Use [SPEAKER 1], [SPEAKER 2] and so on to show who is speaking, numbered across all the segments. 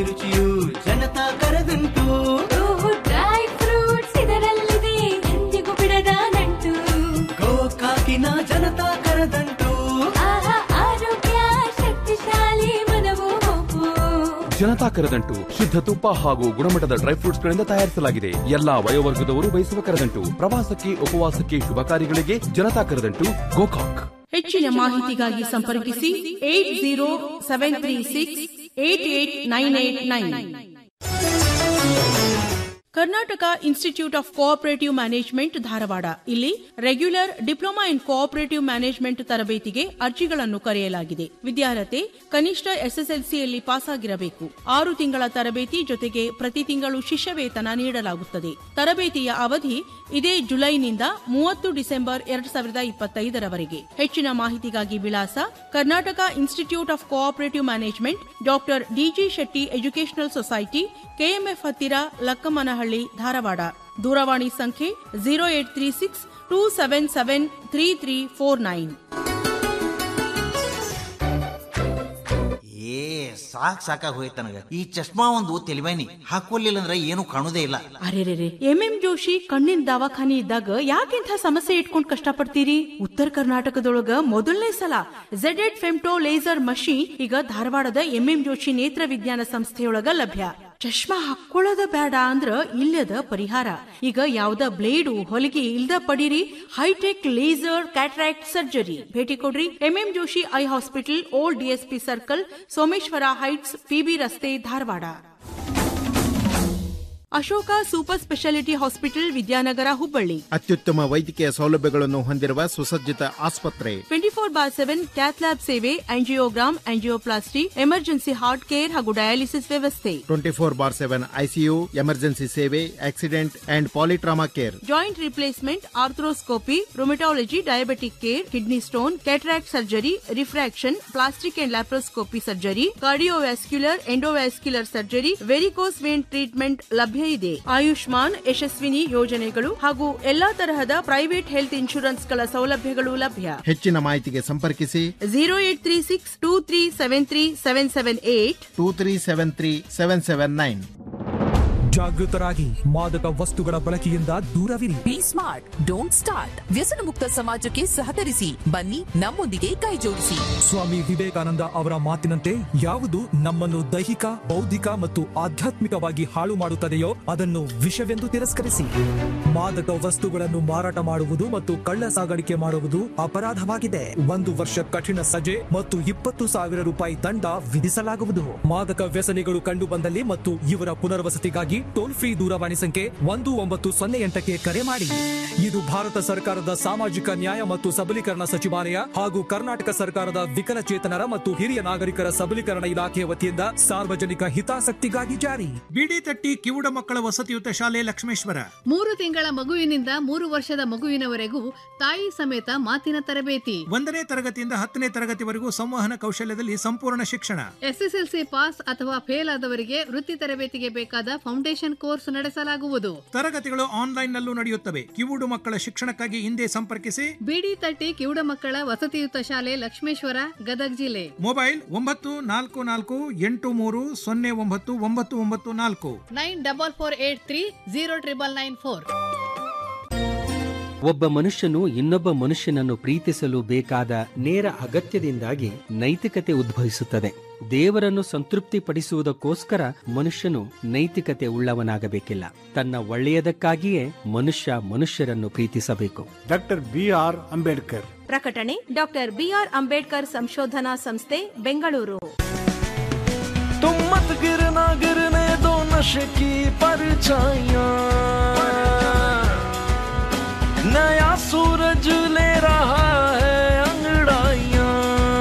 [SPEAKER 1] ಸಿಹಿ ರುಚಿಯು ಜನತಾ ಕರೆದುಂಟು
[SPEAKER 2] ಡ್ರೈ ಫ್ರೂಟ್ಸ್ ಇದರಲ್ಲಿದೆ ಎಂದಿಗೂ ಬಿಡದ ನಂಟು
[SPEAKER 1] ಗೋಕಾಕಿನ ಜನತಾ ಕರೆದಂಟು
[SPEAKER 2] ಆಹಾ ಆರೋಗ್ಯ ಶಕ್ತಿಶಾಲಿ ಮನವು ಹೋಗು
[SPEAKER 3] ಜನತಾ ಕರದಂಟು ಶುದ್ಧ ತುಪ್ಪ ಹಾಗೂ ಗುಣಮಟ್ಟದ ಡ್ರೈ ಫ್ರೂಟ್ಸ್ ಗಳಿಂದ ತಯಾರಿಸಲಾಗಿದೆ ಎಲ್ಲಾ ವಯೋವರ್ಗದವರು ಬಯಸುವ ಕರದಂಟು ಪ್ರವಾಸಕ್ಕೆ ಉಪವಾಸಕ್ಕೆ ಶುಭ ಕಾರ್ಯಗಳಿಗೆ ಜನತಾ ಕರದಂಟು ಗೋಕಾಕ್
[SPEAKER 4] ಹೆಚ್ಚಿನ ಮಾಹಿತಿಗಾಗಿ ಸಂಪರ್ಕಿಸಿ eight zero seven three six eight eight nine eight nine Karnataka institute of cooperative management Dharwad ಇಲ್ಲಿ regular diploma in cooperative management ತರಬೇತಿಗೆ ಅರ್ಜಿಗಳನ್ನು ಕರೆಯಲಾಗಿದೆ ವಿದ್ಯಾರ್ಹತೆ ಕನಿಷ್ಠ ಎಸ್ಎಸ್ಎಲ್ಸಿಯಲ್ಲಿ ಪಾಸಾಗಿರಬೇಕು ಆರು ತಿಂಗಳ ತರಬೇತಿ ಜೊತೆಗೆ ಪ್ರತಿ ತಿಂಗಳು ಶಿಷ್ಯ ವೇತನ ನೀಡಲಾಗುತ್ತದೆ ತರಬೇತಿಯ ಅವಧಿ ಇದೇ ಜುಲೈನಿಂದ ಮೂವತ್ತು ಡಿಸೆಂಬರ್ ಎರಡ್ ಸಾವಿರದ ಇಪ್ಪತ್ತೈದರವರೆಗೆ ಹೆಚ್ಚಿನ ಮಾಹಿತಿಗಾಗಿ ವಿಳಾಸ Karnataka institute of cooperative management doctor DG Shetty educational society KMF ಹತ್ತಿರ ಲಕ್ಕಮ್ಮನಹಳ್ಳಿ ಧಾರವಾಡ ದೂರವಾಣಿ ಸಂಖ್ಯೆ zero eight three six two seven seven three three four nine
[SPEAKER 5] ಏ ಸಾಕ್ ಸಾಕಾಗ್ ಹೋಯ್ತು ನನಗ ಈ ಚಶ್ಮಾ ಒಂದು ತೆಲಿವೇನಿ ಹಾಕೊಲಿಲ್ಲ ಅಂದ್ರೆ ಏನು ಕಾಣುದೇ ಇಲ್ಲ
[SPEAKER 4] ಅರೆರೆರೆ ಎಂ ಎಂ ಜೋಶಿ ಕಣ್ಣಿನ ದವಾಖಾನಿ ಇದ್ದಾಗ ಯಾಕೆಂಥ ಸಮಸ್ಯೆ ಇಟ್ಕೊಂಡ್ ಕಷ್ಟಪಡ್ತೀರಿ ಉತ್ತರ ಕರ್ನಾಟಕದೊಳಗ ಮೊದಲನೇ ಸಲ ಝೆಡ್ ಎಡ್ ಫೆಮ್ಟೋ ಲೇಸರ್ ಮಷೀನ್ ಈಗ ಧಾರವಾಡದ ಎಂ ಎಂ ಜೋಶಿ ನೇತ್ರ ವಿಜ್ಞಾನ ಸಂಸ್ಥೆಯೊಳಗ ಲಭ್ಯ ಚಶ್ಮಾ ಹಾಕೊಳ್ಳೋದ ಬೇಡ ಅಂದ್ರ ಇಲ್ಲದ ಪರಿಹಾರ ಈಗ ಯಾವ್ದ ಬ್ಲೇಡು ಹೊಲಿಗೆ ಇಲ್ದ ಪಡೀರಿ ಹೈಟೆಕ್ ಲೇಸರ್ ಕ್ಯಾಟ್ರಾಕ್ಟ್ ಸರ್ಜರಿ ಭೇಟಿ ಕೊಡ್ರಿ MM Joshi eye hospital old DSP circle Someshwara heights PB ರಸ್ತೆ Dharwad Ashoka super speciality hospital Vidyanagar Hubballi
[SPEAKER 6] ಅತ್ಯುತ್ತಮ ವೈದ್ಯಕೀಯ ಸೌಲಭ್ಯಗಳನ್ನು ಹೊಂದಿರುವ ಸುಸಜ್ಜಿತ ಆಸ್ಪತ್ರೆ
[SPEAKER 4] twenty four bar seven cath lab ಸೇವೆ angiogram angioplasty emergency heart care ಹಾಗೂ ಡಯಾಲಿಸಿಸ್ ವ್ಯವಸ್ಥೆ
[SPEAKER 6] twenty four bar seven ICU emergency ಸೇವೆ accident and polytrauma care
[SPEAKER 4] joint replacement arthroscopy rheumatology diabetic care kidney stone cataract surgery refraction plastic and laparoscopy surgery cardiovascular endovascular surgery varicose vein treatment ಲಭ್ಯ ಇದೆ ಆಯುಷ್ಮಾನ್ ಯಶಸ್ವಿನಿ ಯೋಜನೆಗಳು ಹಾಗೂ ಎಲ್ಲಾ ತರಹದ private health insurance ಗಳ ಸೌಲಭ್ಯಗಳು ಲಭ್ಯ
[SPEAKER 6] ಹೆಚ್ಚಿನ ಮಾಹಿತಿಗೆ ಸಂಪರ್ಕಿಸಿ
[SPEAKER 4] zero eight three six two three seven three seven seven eight
[SPEAKER 6] two three seven three seven seven nine
[SPEAKER 7] ಜಾಗೃತರಾಗಿ ಮಾದಕ ವಸ್ತುಗಳ ಬಳಕೆಯಿಂದ ದೂರವಿರಿ
[SPEAKER 8] ಬಿ ಸ್ಮಾರ್ಟ್ ಡೋಂಟ್ ಸ್ಟಾರ್ಟ್ ವ್ಯಸನ ಮುಕ್ತ ಸಮಾಜಕ್ಕೆ ಸಹಕರಿಸಿ ಬನ್ನಿ ನಮ್ಮೊಂದಿಗೆ ಕೈ ಜೋಡಿಸಿ
[SPEAKER 7] ಸ್ವಾಮಿ ವಿವೇಕಾನಂದ ಅವರ ಮಾತಿನಂತೆ ಯಾವುದು ನಮ್ಮನ್ನು ದೈಹಿಕ ಬೌದ್ಧಿಕ ಮತ್ತು ಆಧ್ಯಾತ್ಮಿಕವಾಗಿ ಹಾಳು ಮಾಡುತ್ತದೆಯೋ ಅದನ್ನು ವಿಷವೆಂದು ತಿರಸ್ಕರಿಸಿ ಮಾದಕ ವಸ್ತುಗಳನ್ನು ಮಾರಾಟ ಮಾಡುವುದು ಮತ್ತು ಕಳ್ಳ ಸಾಗಾಣಿಕೆ ಮಾಡುವುದು ಅಪರಾಧವಾಗಿದೆ ಒಂದು ವರ್ಷ ಕಠಿಣ ಸಜೆ ಮತ್ತು ಇಪ್ಪತ್ತು ಸಾವಿರ ರೂಪಾಯಿ ದಂಡ ವಿಧಿಸಲಾಗುವುದು ಮಾದಕ ವ್ಯಸನಿಗಳು ಕಂಡು ಬಂದಲ್ಲಿ ಮತ್ತು ಇವರ ಪುನರ್ವಸತಿಗಾಗಿ ಟೋಲ್ ಫ್ರೀ ದೂರವಾಣಿ ಸಂಖ್ಯೆ ಒಂದು ಒಂಬತ್ತು ಸೊನ್ನೆ ಎಂಟಕ್ಕೆ ಕರೆ ಮಾಡಿ ಇದು ಭಾರತ ಸರ್ಕಾರದ ಸಾಮಾಜಿಕ ನ್ಯಾಯ ಮತ್ತು ಸಬಲೀಕರಣ ಸಚಿವಾಲಯ ಹಾಗೂ ಕರ್ನಾಟಕ ಸರ್ಕಾರದ ವಿಕಲಚೇತನರ ಮತ್ತು ಹಿರಿಯ ನಾಗರಿಕರ ಸಬಲೀಕರಣ ಇಲಾಖೆಯ ವತಿಯಿಂದ ಸಾರ್ವಜನಿಕ ಹಿತಾಸಕ್ತಿಗಾಗಿ ಜಾರಿ
[SPEAKER 9] ಬಿಡಿ ತಟ್ಟಿ ಕಿವುಡ ಮಕ್ಕಳ ವಸತಿಯುತ ಶಾಲೆ ಲಕ್ಷ್ಮೇಶ್ವರ
[SPEAKER 10] ಮೂರು ತಿಂಗಳ ಮಗುವಿನಿಂದ ಮೂರು ವರ್ಷದ ಮಗುವಿನವರೆಗೂ ತಾಯಿ ಸಮೇತ ಮಾತಿನ ತರಬೇತಿ
[SPEAKER 9] ಒಂದನೇ ತರಗತಿಯಿಂದ ಹತ್ತನೇ ತರಗತಿವರೆಗೂ ಸಂವಹನ ಕೌಶಲ್ಯದಲ್ಲಿ ಸಂಪೂರ್ಣ ಶಿಕ್ಷಣ
[SPEAKER 10] ಎಸ್ಎಸ್ಎಲ್ಸಿ ಪಾಸ್ ಅಥವಾ ಫೇಲ್ ಆದವರಿಗೆ ವೃತ್ತಿ ತರಬೇತಿಗೆ ಬೇಕಾದ ಫೌಂಡೇಶನ್ ಕೋರ್ಸ್ ನಡೆಸಲಾಗುವುದು
[SPEAKER 9] ತರಗತಿಗಳು ಆನ್ಲೈನ್ ನಲ್ಲೂ ನಡೆಯುತ್ತವೆ ಕಿವುಡು ಮಕ್ಕಳ ಶಿಕ್ಷಣಕ್ಕಾಗಿ ಹಿಂದೆ ಸಂಪರ್ಕಿಸಿ
[SPEAKER 10] ಬಿಡಿ ತಟ್ಟಿ ಕಿವುಡ ಮಕ್ಕಳ ವಸತಿಯುತ ಶಾಲೆ ಲಕ್ಷ್ಮೇಶ್ವರ ಗದಗ ಜಿಲ್ಲೆ
[SPEAKER 9] ಮೊಬೈಲ್ ಒಂಬತ್ತು ನಾಲ್ಕು ನಾಲ್ಕು ಎಂಟು ಮೂರು ಸೊನ್ನೆ ಒಂಬತ್ತು ಒಂಬತ್ತು ಒಂಬತ್ತು ನಾಲ್ಕು
[SPEAKER 10] nine double four eight three zero triple nine four
[SPEAKER 11] ಒಬ್ಬ ಮನುಷ್ಯನು ಇನ್ನೊಬ್ಬ ಮನುಷ್ಯನನ್ನು ಪ್ರೀತಿಸಲು ಬೇಕಾದ ನೇರ ಅಗತ್ಯದಿಂದಾಗಿ ನೈತಿಕತೆ ಉದ್ಭವಿಸುತ್ತದೆ ದೇವರನ್ನು ಸಂತೃಪ್ತಿಪಡಿಸುವುದಕ್ಕೋಸ್ಕರ ಮನುಷ್ಯನು ನೈತಿಕತೆ ಉಳ್ಳವನಾಗಬೇಕಿಲ್ಲ ತನ್ನ ಒಳ್ಳೆಯದಕ್ಕಾಗಿಯೇ ಮನುಷ್ಯ ಮನುಷ್ಯರನ್ನು ಪ್ರೀತಿಸಬೇಕು
[SPEAKER 12] ಡಾಕ್ಟರ್ ಬಿ ಆರ್ ಅಂಬೇಡ್ಕರ್
[SPEAKER 4] ಪ್ರಕಟಣೆ ಡಾಕ್ಟರ್ ಬಿಆರ್ ಅಂಬೇಡ್ಕರ್ ಸಂಶೋಧನಾ ಸಂಸ್ಥೆ ಬೆಂಗಳೂರು
[SPEAKER 1] तुम मत गिरना गिरने दो नशे की परछाइयां नया सूरज ले रहा है अंगड़ाइयां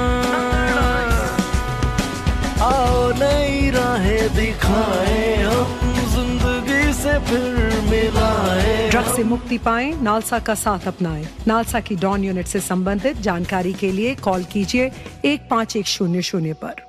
[SPEAKER 1] आओ नई राहें दिखाए हम जिंदगी से फिर मिलाए
[SPEAKER 13] ड्रग्स से मुक्ति पाएं नालसा का साथ अपनाएं नालसा की डॉन यूनिट से संबंधित जानकारी के लिए कॉल कीजिए एक पाँच एक शून्य शून्य पर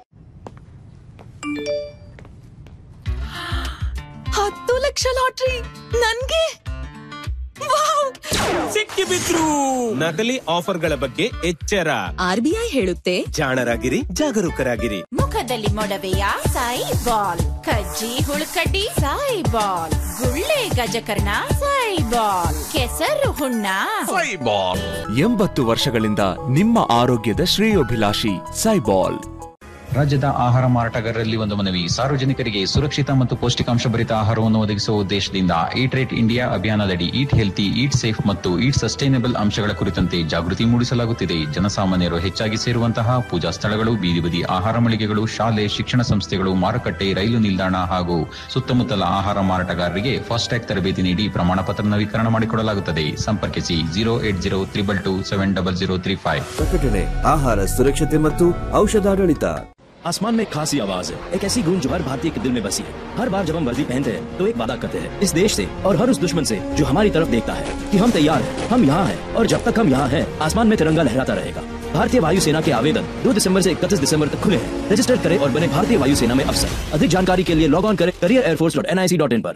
[SPEAKER 8] ಹತ್ತು ಲಕ್ಷ ಲಾಟ್ರಿ ನನ್ಗೆ ವಾವ್
[SPEAKER 14] ಸಿಕ್ಕಿಬಿದ್ರು ನಕಲಿ ಆಫರ್ಗಳ ಬಗ್ಗೆ ಎಚ್ಚರ
[SPEAKER 15] ಆರ್ಬಿಐ ಹೇಳುತ್ತೆ
[SPEAKER 14] ಜಾಣರಾಗಿರಿ ಜಾಗರೂಕರಾಗಿರಿ
[SPEAKER 16] ಮುಖದಲ್ಲಿ ಮೊಡವೆಯ ಸಾಯಿ ಬಾಲ್ ಕಜ್ಜಿ ಹುಳುಕಡ್ಡಿ ಸಾಯಿ ಬಾಲ್ ಗುಳ್ಳೆ ಗಜಕರ್ಣ ಸಾಯಿ ಬಾಲ್ ಕೆಸರು ಹುಣ್ಣ
[SPEAKER 17] ಎಂಬತ್ತು ವರ್ಷಗಳಿಂದ ನಿಮ್ಮ ಆರೋಗ್ಯದ ಶ್ರೇಯೋಭಿಲಾಷಿ ಸೈಬಾಲ್
[SPEAKER 18] ರಾಜ್ಯದ ಆಹಾರ ಮಾರಾಟಗಾರರಲ್ಲಿ ಒಂದು ಮನವಿ ಸಾರ್ವಜನಿಕರಿಗೆ ಸುರಕ್ಷಿತ ಮತ್ತು ಪೌಷ್ಟಿಕಾಂಶ ಭರಿತ ಆಹಾರವನ್ನು ಒದಗಿಸುವ ಉದ್ದೇಶದಿಂದ ಈಟ್ ರೇಟ್ ಇಂಡಿಯಾ ಅಭಿಯಾನದಡಿ ಈಟ್ ಹೆಲ್ತಿ ಈಟ್ ಸೇಫ್ ಮತ್ತು ಈಟ್ ಸಸ್ಟೈನಬಲ್ ಅಂಶಗಳ ಕುರಿತಂತೆ ಜಾಗೃತಿ ಮೂಡಿಸಲಾಗುತ್ತಿದೆ ಜನಸಾಮಾನ್ಯರು ಹೆಚ್ಚಾಗಿ ಸೇರುವಂತಹ ಪೂಜಾ ಸ್ಥಳಗಳು ಬೀದಿ ಬದಿ ಆಹಾರ ಮಳಿಗೆಗಳು ಶಾಲೆ ಶಿಕ್ಷಣ ಸಂಸ್ಥೆಗಳು ಮಾರುಕಟ್ಟೆ ರೈಲು ನಿಲ್ದಾಣ ಹಾಗೂ ಸುತ್ತಮುತ್ತಲ ಆಹಾರ ಮಾರಾಟಗಾರರಿಗೆ ಫಾಸ್ಟ್ಯಾಗ್ ತರಬೇತಿ ನೀಡಿ ಪ್ರಮಾಣ ಪತ್ರ ನವೀಕರಣ ಮಾಡಿಕೊಡಲಾಗುತ್ತದೆ ಸಂಪರ್ಕಿಸಿ zero eight zero triple two seven double zero three five
[SPEAKER 19] ಪ್ರಕಟಣೆ ಆಹಾರ ಸುರಕ್ಷತೆ ಮತ್ತು ಔಷಧಾಡಳಿತ
[SPEAKER 20] आसमान में खासी आवाज है एक ऐसी गूंज जो हर भारतीय के दिल में बसी है हर बार जब हम वर्दी पहनते हैं तो एक वादा करते हैं इस देश से और हर उस दुश्मन से जो हमारी तरफ देखता है कि हम तैयार हैं हम यहाँ हैं और जब तक हम यहाँ हैं आसमान में तिरंगा लहराता रहेगा भारतीय वायुसेना के आवेदन 2 दिसंबर से 31 दिसंबर तक खुले हैं रजिस्टर करें और बने भारतीय वायुसेना में अफसर अधिक जानकारी के लिए लॉग ऑन करें career airforce dot N I C dot in पर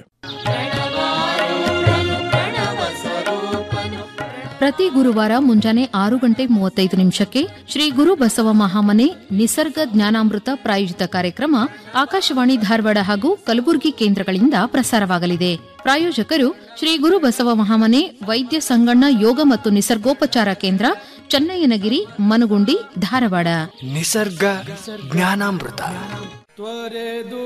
[SPEAKER 21] ಪ್ರತಿ ಗುರುವಾರ ಮುಂಜಾನೆ ಆರು ಗಂಟೆ ಮೂವತ್ತೈದು ನಿಮಿಷಕ್ಕೆ ಶ್ರೀ ಗುರು ಬಸವ ಮಹಾಮನೆ ನಿಸರ್ಗ ಜ್ಞಾನಾಮೃತ ಪ್ರಾಯೋಜಿತ ಕಾರ್ಯಕ್ರಮ ಆಕಾಶವಾಣಿ ಧಾರವಾಡ ಹಾಗೂ ಕಲಬುರಗಿ ಕೇಂದ್ರಗಳಿಂದ ಪ್ರಸಾರವಾಗಲಿದೆ ಪ್ರಾಯೋಜಕರು ಶ್ರೀ ಗುರು ಬಸವ ಮಹಾಮನೆ ವೈದ್ಯ ಸಂಗಣ್ಣ ಯೋಗ ಮತ್ತು ನಿಸರ್ಗೋಪಚಾರ ಕೇಂದ್ರ ಚನ್ನಯ್ಯನಗಿರಿ ಮನಗುಂಡಿ ಧಾರವಾಡ
[SPEAKER 22] ನಿಸರ್ಗ ಜ್ಞಾನಾಮೃತ
[SPEAKER 1] ತ್ವರೆದು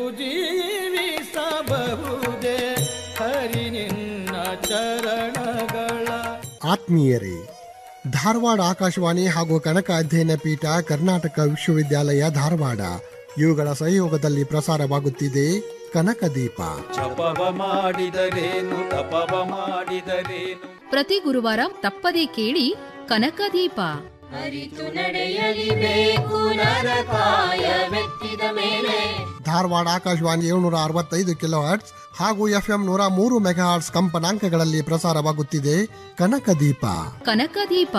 [SPEAKER 1] ಜೀವಿಸಬಹುದೇ ಹರಿ ನಿನ್ನ ಚರಣಗಳ
[SPEAKER 23] ಆತ್ಮೀಯರೇ ಧಾರವಾಡ ಆಕಾಶವಾಣಿ ಹಾಗೂ ಕನಕ ಅಧ್ಯಯನ ಪೀಠ ಕರ್ನಾಟಕ ವಿಶ್ವವಿದ್ಯಾಲಯ ಧಾರವಾಡ ಇವುಗಳ ಸಹಯೋಗದಲ್ಲಿ ಪ್ರಸಾರವಾಗುತ್ತಿದೆ ಕನಕ ದೀಪ
[SPEAKER 1] ಜಪವ ಮಾಡಿದರೇನು ತಪವ ಮಾಡಿದರೇನು
[SPEAKER 21] ಪ್ರತಿ ಗುರುವಾರ ತಪ್ಪದೇ ಕೇಳಿ ಕನಕದೀಪ
[SPEAKER 2] ಅರಿತು ನಡೆಯಲಿಬೇಕು ನರಕಾಯವೆತ್ತಿದ ಮೇಲೆ
[SPEAKER 23] ಧಾರವಾಡ ಆಕಾಶವಾಣಿ ಏಳ್ನೂರ ಅರವತ್ತೈದು ಕಿಲೋ ಹರ್ಟ್ಸ್ ಹಾಗೂ ಎಫ್ಎಂ ನೂರ ಮೂರು ಮೆಗಾಹರ್ಟ್ಸ್ ಕಂಪನಾಂಕಗಳಲ್ಲಿ ಪ್ರಸಾರವಾಗುತ್ತಿದೆ ಕನಕ ದೀಪ
[SPEAKER 21] ಕನಕದೀಪ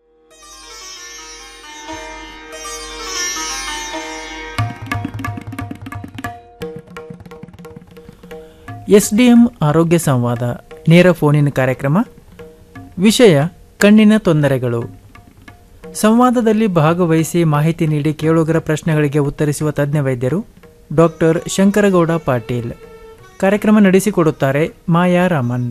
[SPEAKER 24] ಎಸ್ಡಿಎಂ ಆರೋಗ್ಯ ಸಂವಾದ ನೇರ ಫೋನಿನ ಕಾರ್ಯಕ್ರಮ ವಿಷಯ ಕಣ್ಣಿನ ತೊಂದರೆಗಳು ಸಂವಾದದಲ್ಲಿ ಭಾಗವಹಿಸಿ ಮಾಹಿತಿ ನೀಡಿ ಕೇಳುಗರ ಪ್ರಶ್ನೆಗಳಿಗೆ ಉತ್ತರಿಸುವ ತಜ್ಞ ವೈದ್ಯರು ಡಾಕ್ಟರ್ ಶಂಕರಗೌಡ ಪಾಟೀಲ್ ಕಾರ್ಯಕ್ರಮ ನಡೆಸಿಕೊಡುತ್ತಾರೆ ಮಾಯಾ ರಾಮನ್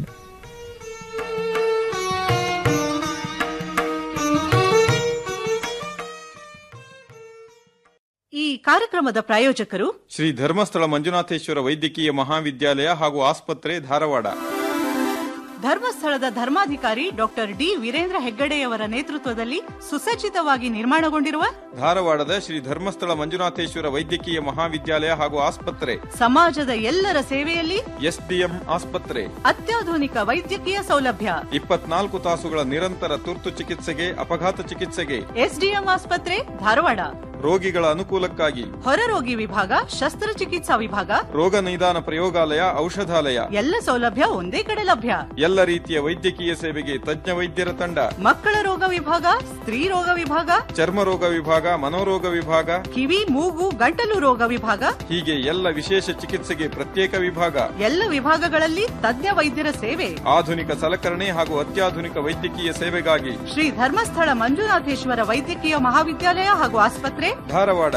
[SPEAKER 25] ಈ ಕಾರ್ಯಕ್ರಮದ ಪ್ರಾಯೋಜಕರು
[SPEAKER 26] ಶ್ರೀ ಧರ್ಮಸ್ಥಳ ಮಂಜುನಾಥೇಶ್ವರ ವೈದ್ಯಕೀಯ ಮಹಾವಿದ್ಯಾಲಯ ಹಾಗೂ ಆಸ್ಪತ್ರೆ ಧಾರವಾಡ
[SPEAKER 25] ಧರ್ಮಸ್ಥಳದ ಧರ್ಮಾಧಿಕಾರಿ ಡಾಕ್ಟರ್ ಡಿ ವೀರೇಂದ್ರ ಹೆಗ್ಗಡೆಯವರ ನೇತೃತ್ವದಲ್ಲಿ ಸುಸಜ್ಜಿತವಾಗಿ ನಿರ್ಮಾಣಗೊಂಡಿರುವ
[SPEAKER 26] ಧಾರವಾಡದ ಶ್ರೀ ಧರ್ಮಸ್ಥಳ ಮಂಜುನಾಥೇಶ್ವರ ವೈದ್ಯಕೀಯ ಮಹಾವಿದ್ಯಾಲಯ ಹಾಗೂ ಆಸ್ಪತ್ರೆ
[SPEAKER 25] ಸಮಾಜದ ಎಲ್ಲರ ಸೇವೆಯಲ್ಲಿ
[SPEAKER 26] ಎಸ್ಡಿಎಂ ಆಸ್ಪತ್ರೆ
[SPEAKER 25] ಅತ್ಯಾಧುನಿಕ ವೈದ್ಯಕೀಯ ಸೌಲಭ್ಯ
[SPEAKER 26] ಇಪ್ಪತ್ನಾಲ್ಕು ತಾಸುಗಳ ನಿರಂತರ ತುರ್ತು ಚಿಕಿತ್ಸೆಗೆ ಅಪಘಾತ ಚಿಕಿತ್ಸೆಗೆ
[SPEAKER 25] ಎಸ್ಡಿಎಂ ಆಸ್ಪತ್ರೆ ಧಾರವಾಡ
[SPEAKER 26] ರೋಗಿಗಳ ಅನುಕೂಲಕ್ಕಾಗಿ
[SPEAKER 25] ಹೊರರೋಗಿ ವಿಭಾಗ ಶಸ್ತ್ರಚಿಕಿತ್ಸಾ ವಿಭಾಗ
[SPEAKER 26] ರೋಗ ನಿದಾನ ಪ್ರಯೋಗಾಲಯ ಔಷಧಾಲಯ
[SPEAKER 25] ಎಲ್ಲ ಸೌಲಭ್ಯ ಒಂದೇ ಕಡೆ ಲಭ್ಯ
[SPEAKER 26] ಎಲ್ಲ ರೀತಿಯ ವೈದ್ಯಕೀಯ ಸೇವೆಗೆ ತಜ್ಞ ವೈದ್ಯರ ತಂಡ
[SPEAKER 25] ಮಕ್ಕಳ ರೋಗ ವಿಭಾಗ ಸ್ತ್ರೀ ರೋಗ ವಿಭಾಗ
[SPEAKER 26] ಚರ್ಮ ರೋಗ ವಿಭಾಗ ಮನೋರೋಗ ವಿಭಾಗ
[SPEAKER 25] ಕಿವಿ ಮೂಗು ಗಂಟಲು ರೋಗ ವಿಭಾಗ
[SPEAKER 26] ಹೀಗೆ ಎಲ್ಲ ವಿಶೇಷ ಚಿಕಿತ್ಸೆಗೆ ಪ್ರತ್ಯೇಕ ವಿಭಾಗ
[SPEAKER 25] ಎಲ್ಲ ವಿಭಾಗಗಳಲ್ಲಿ ತಜ್ಞ ವೈದ್ಯರ ಸೇವೆ
[SPEAKER 26] ಆಧುನಿಕ ಸಲಕರಣೆ ಹಾಗೂ ಅತ್ಯಾಧುನಿಕ ವೈದ್ಯಕೀಯ ಸೇವೆಗಾಗಿ
[SPEAKER 25] ಶ್ರೀ ಧರ್ಮಸ್ಥಳ ಮಂಜುನಾಥೇಶ್ವರ ವೈದ್ಯಕೀಯ ಮಹಾವಿದ್ಯಾಲಯ ಹಾಗೂ ಆಸ್ಪತ್ರೆ
[SPEAKER 26] ಧಾರವಾಡ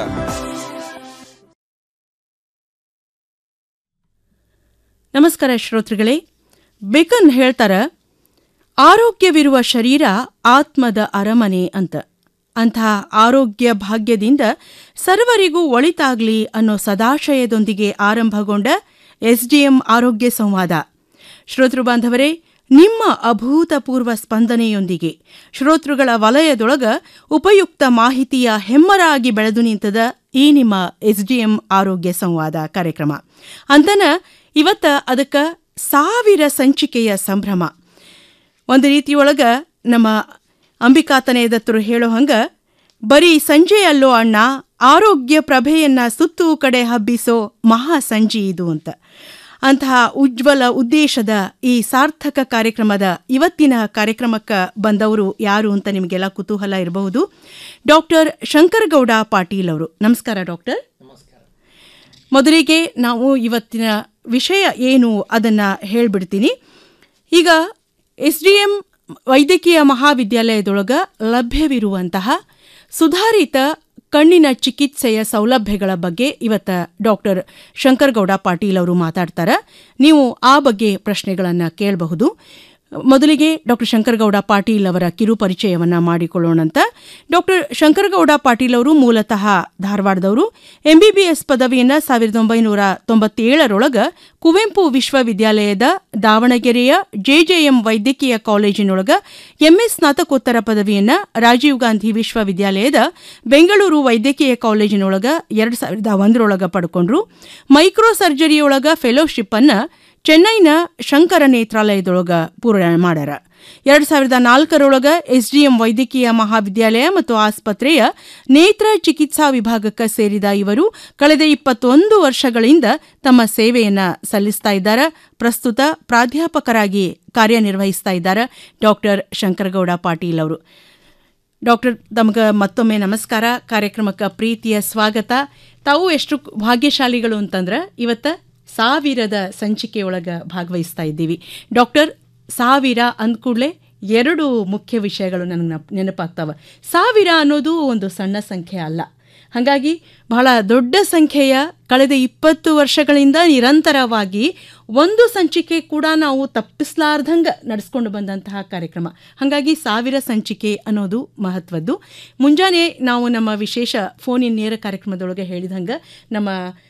[SPEAKER 4] ನಮಸ್ಕಾರ ಶ್ರೋತೃಗಳೇ ಬೇಕನ್ ಹೇಳ್ತಾರ ಆರೋಗ್ಯವಿರುವ ಶರೀರ ಆತ್ಮದ ಅರಮನೆ ಅಂತ ಅಂಥ ಆರೋಗ್ಯ ಭಾಗ್ಯದಿಂದ ಸರ್ವರಿಗೂ ಒಳಿತಾಗ್ಲಿ ಅನ್ನೋ ಸದಾಶಯದೊಂದಿಗೆ ಆರಂಭಗೊಂಡ ಎಸ್ಡಿಎಂ ಆರೋಗ್ಯ ಸಂವಾದ ಶ್ರೋತೃ ಬಾಂಧವರೇ ನಿಮ್ಮ ಅಭೂತಪೂರ್ವ ಸ್ಪಂದನೆಯೊಂದಿಗೆ ಶ್ರೋತೃಗಳ ವಲಯದೊಳಗ ಉಪಯುಕ್ತ ಮಾಹಿತಿಯ ಹೆಮ್ಮರಾಗಿ ಬೆಳೆದು ನಿಂತದ ಈ ನಿಮ್ಮ ಎಸ್ಡಿಎಂ ಆರೋಗ್ಯ ಸಂವಾದ ಕಾರ್ಯಕ್ರಮ ಅಂತನ ಇವತ್ತ ಅದಕ್ಕ ಸಾವಿರ ಸಂಚಿಕೆಯ ಸಂಭ್ರಮ ಒಂದು ರೀತಿಯೊಳಗ ನಮ್ಮ ಅಂಬಿಕಾತನೇ ದತ್ತರು ಹೇಳೋ ಹಂಗ ಬರೀ ಸಂಜೆ ಅಲ್ಲೋ ಅಣ್ಣ ಆರೋಗ್ಯ ಪ್ರಭೆಯನ್ನ ಸುತ್ತು ಕಡೆ ಹಬ್ಬಿಸೋ ಮಹಾ ಸಂಜೆ ಇದು ಅಂತ ಅಂತಹ ಉಜ್ವಲ ಉದ್ದೇಶದ ಈ ಸಾರ್ಥಕ ಕಾರ್ಯಕ್ರಮದ ಇವತ್ತಿನ ಕಾರ್ಯಕ್ರಮಕ್ಕೆ ಬಂದವರು ಯಾರು ಅಂತ ನಿಮಗೆಲ್ಲ ಕುತೂಹಲ ಇರಬಹುದು ಡಾಕ್ಟರ್ ಶಂಕರಗೌಡ ಪಾಟೀಲ್ ಅವರು ನಮಸ್ಕಾರ ಡಾಕ್ಟರ್ ಮೊದಲಿಗೆ ನಾವು ಇವತ್ತಿನ ವಿಷಯ ಏನು ಅದನ್ನು ಹೇಳ್ಬಿಡ್ತೀನಿ ಈಗ ಎಸ್ ಡಿ ಎಂ ವೈದ್ಯಕೀಯ ಮಹಾವಿದ್ಯಾಲಯದೊಳಗ ಲಭ್ಯವಿರುವಂತಹ ಸುಧಾರಿತ ಕಣ್ಣಿನ ಚಿಕಿತ್ಸೆಯ ಸೌಲಭ್ಯಗಳ ಬಗ್ಗೆ ಇವತ್ತ ಡಾಕ್ಟರ್ ಶಂಕರಗೌಡ ಪಾಟೀಲ್ ಅವರು ಮಾತಾಡ್ತಾರ ನೀವು ಆ ಬಗ್ಗೆ ಪ್ರಶ್ನೆಗಳನ್ನು ಕೇಳಬಹುದು ಮೊದಲಿಗೆ ಡಾಕ್ಟರ್ ಶಂಕರಗೌಡ ಪಾಟೀಲ್ ಅವರ ಕಿರು ಪರಿಚಯವನ್ನ ಮಾಡಿಕೊಳ್ಳೋಣಂತ ಡಾಕ್ಟರ್ ಶಂಕರಗೌಡ ಪಾಟೀಲ್ ಅವರು ಮೂಲತಃ ಧಾರವಾಡದವರು ಎಂಬಿಬಿಎಸ್ ಪದವಿಯನ್ನ ಸಾವಿರದ ಒಂಬೈನೂರ ತೊಂಬತ್ತೇಳರೊಳಗ ಕುವೆಂಪು ವಿಶ್ವವಿದ್ಯಾಲಯದ ದಾವಣಗೆರೆಯ ಜೆಜೆಎಂ ವೈದ್ಯಕೀಯ ಕಾಲೇಜಿನೊಳಗ ಎಂಎಸ್ ಸ್ನಾತಕೋತ್ತರ ಪದವಿಯನ್ನ ರಾಜೀವ್ ಗಾಂಧಿ ವಿಶ್ವವಿದ್ಯಾಲಯದ ಬೆಂಗಳೂರು ವೈದ್ಯಕೀಯ ಕಾಲೇಜಿನೊಳಗ ಎರಡ್ ಸಾವಿರದ ಒಂದರೊಳಗ ಪಡ್ಕೊಂಡ್ರು ಮೈಕ್ರೋ ಸರ್ಜರಿಯೊಳಗ ಫೆಲೋಶಿಪ್ ಅನ್ನ ಚೆನ್ನೈನ ಶಂಕರ ನೇತ್ರಾಲಯದೊಳಗ ಪೂರ್ಣ ಮಾಡ್ಯಾರ ಎರಡ್ ಸಾವಿರದ ನಾಲ್ಕರೊಳಗ ಎಸ್ಡಿಎಂ ವೈದ್ಯಕೀಯ ಮಹಾವಿದ್ಯಾಲಯ ಮತ್ತು ಆಸ್ಪತ್ರೆಯ ನೇತ್ರ ಚಿಕಿತ್ಸಾ ವಿಭಾಗಕ್ಕೆ ಸೇರಿದ ಇವರು ಕಳೆದ ಇಪ್ಪತ್ತೊಂದು ವರ್ಷಗಳಿಂದ ತಮ್ಮ ಸೇವೆಯನ್ನ ಸಲ್ಲಿಸ್ತಾ ಇದ್ದಾರೆ ಪ್ರಸ್ತುತ ಪ್ರಾಧ್ಯಾಪಕರಾಗಿ ಕಾರ್ಯನಿರ್ವಹಿಸ್ತಾ ಇದ್ದಾರೆ ಡಾಕ್ಟರ್ ಶಂಕರಗೌಡ ಪಾಟೀಲ್ ಅವರು ಡಾಕ್ಟರ್ ತಮಗೆ ಮತ್ತೊಮ್ಮೆ ನಮಸ್ಕಾರ ಕಾರ್ಯಕ್ರಮಕ್ಕೆ ಪ್ರೀತಿಯ ಸ್ವಾಗತ ತಾವು ಎಷ್ಟು ಭಾಗ್ಯಶಾಲಿಗಳು ಅಂತಂದ್ರೆ ಇವತ್ತ ಸಾವಿರದ ಸಂಚಿಕೆಯೊಳಗ ಭಾಗವಹಿಸ್ತಾ ಇದ್ದೀವಿ ಡಾಕ್ಟರ್ ಸಾವಿರ ಅಂದ್ಕೂಡ್ಲೆ ಎರಡು ಮುಖ್ಯ ವಿಷಯಗಳು ನನಗೆ ನೆನಪಾಗ್ತಾವ ಸಾವಿರ ಅನ್ನೋದು ಒಂದು ಸಣ್ಣ ಸಂಖ್ಯೆ ಅಲ್ಲ ಹಾಗಾಗಿ ಬಹಳ ದೊಡ್ಡ ಸಂಖ್ಯೆಯ ಕಳೆದ ಇಪ್ಪತ್ತು ವರ್ಷಗಳಿಂದ ನಿರಂತರವಾಗಿ ಒಂದು ಸಂಚಿಕೆ ಕೂಡ ನಾವು ತಪ್ಪಿಸ್ಲಾರ್ದಂಗೆ ನಡೆಸ್ಕೊಂಡು ಬಂದಂತಹ ಕಾರ್ಯಕ್ರಮ ಹಾಗಾಗಿ ಸಾವಿರ ಸಂಚಿಕೆ ಅನ್ನೋದು ಮಹತ್ವದ್ದು ಮುಂಜಾನೆ ನಾವು ನಮ್ಮ ವಿಶೇಷ ಫೋನಿನ ನೇರ ಕಾರ್ಯಕ್ರಮದೊಳಗೆ ಹೇಳಿದಂಗೆ ನಮ್ಮ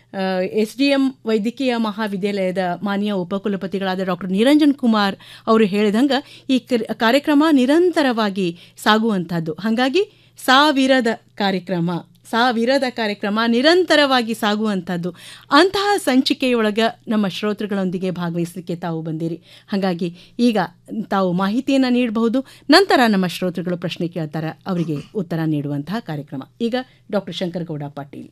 [SPEAKER 4] ಎಸ್ ಡಿ ಎಂ ವೈದ್ಯಕೀಯ ಮಹಾವಿದ್ಯಾಲಯದ ಮಾನ್ಯ ಉಪಕುಲಪತಿಗಳಾದ ಡಾಕ್ಟರ್ ನಿರಂಜನ್ ಕುಮಾರ್ ಅವರು ಹೇಳಿದಂಗೆ ಈ ಕಾರ್ಯಕ್ರಮ ನಿರಂತರವಾಗಿ ಸಾಗುವಂಥದ್ದು ಹಾಗಾಗಿ ಸಾವಿರದ ಕಾರ್ಯಕ್ರಮ ಸಾವಿರದ ಕಾರ್ಯಕ್ರಮ ನಿರಂತರವಾಗಿ ಸಾಗುವಂಥದ್ದು ಅಂತಹ ಸಂಚಿಕೆಯೊಳಗೆ ನಮ್ಮ ಶ್ರೋತೃಗಳೊಂದಿಗೆ ಭಾಗವಹಿಸಲಿಕ್ಕೆ ತಾವು ಬಂದಿರಿ ಹಾಗಾಗಿ ಈಗ ತಾವು ಮಾಹಿತಿಯನ್ನು ನೀಡಬಹುದು ನಂತರ ನಮ್ಮ ಶ್ರೋತೃಗಳು ಪ್ರಶ್ನೆ ಕೇಳ್ತಾರೆ ಅವರಿಗೆ ಉತ್ತರ ನೀಡುವಂತಹ ಕಾರ್ಯಕ್ರಮ ಈಗ ಡಾಕ್ಟರ್ ಶಂಕರಗೌಡ ಪಾಟೀಲ್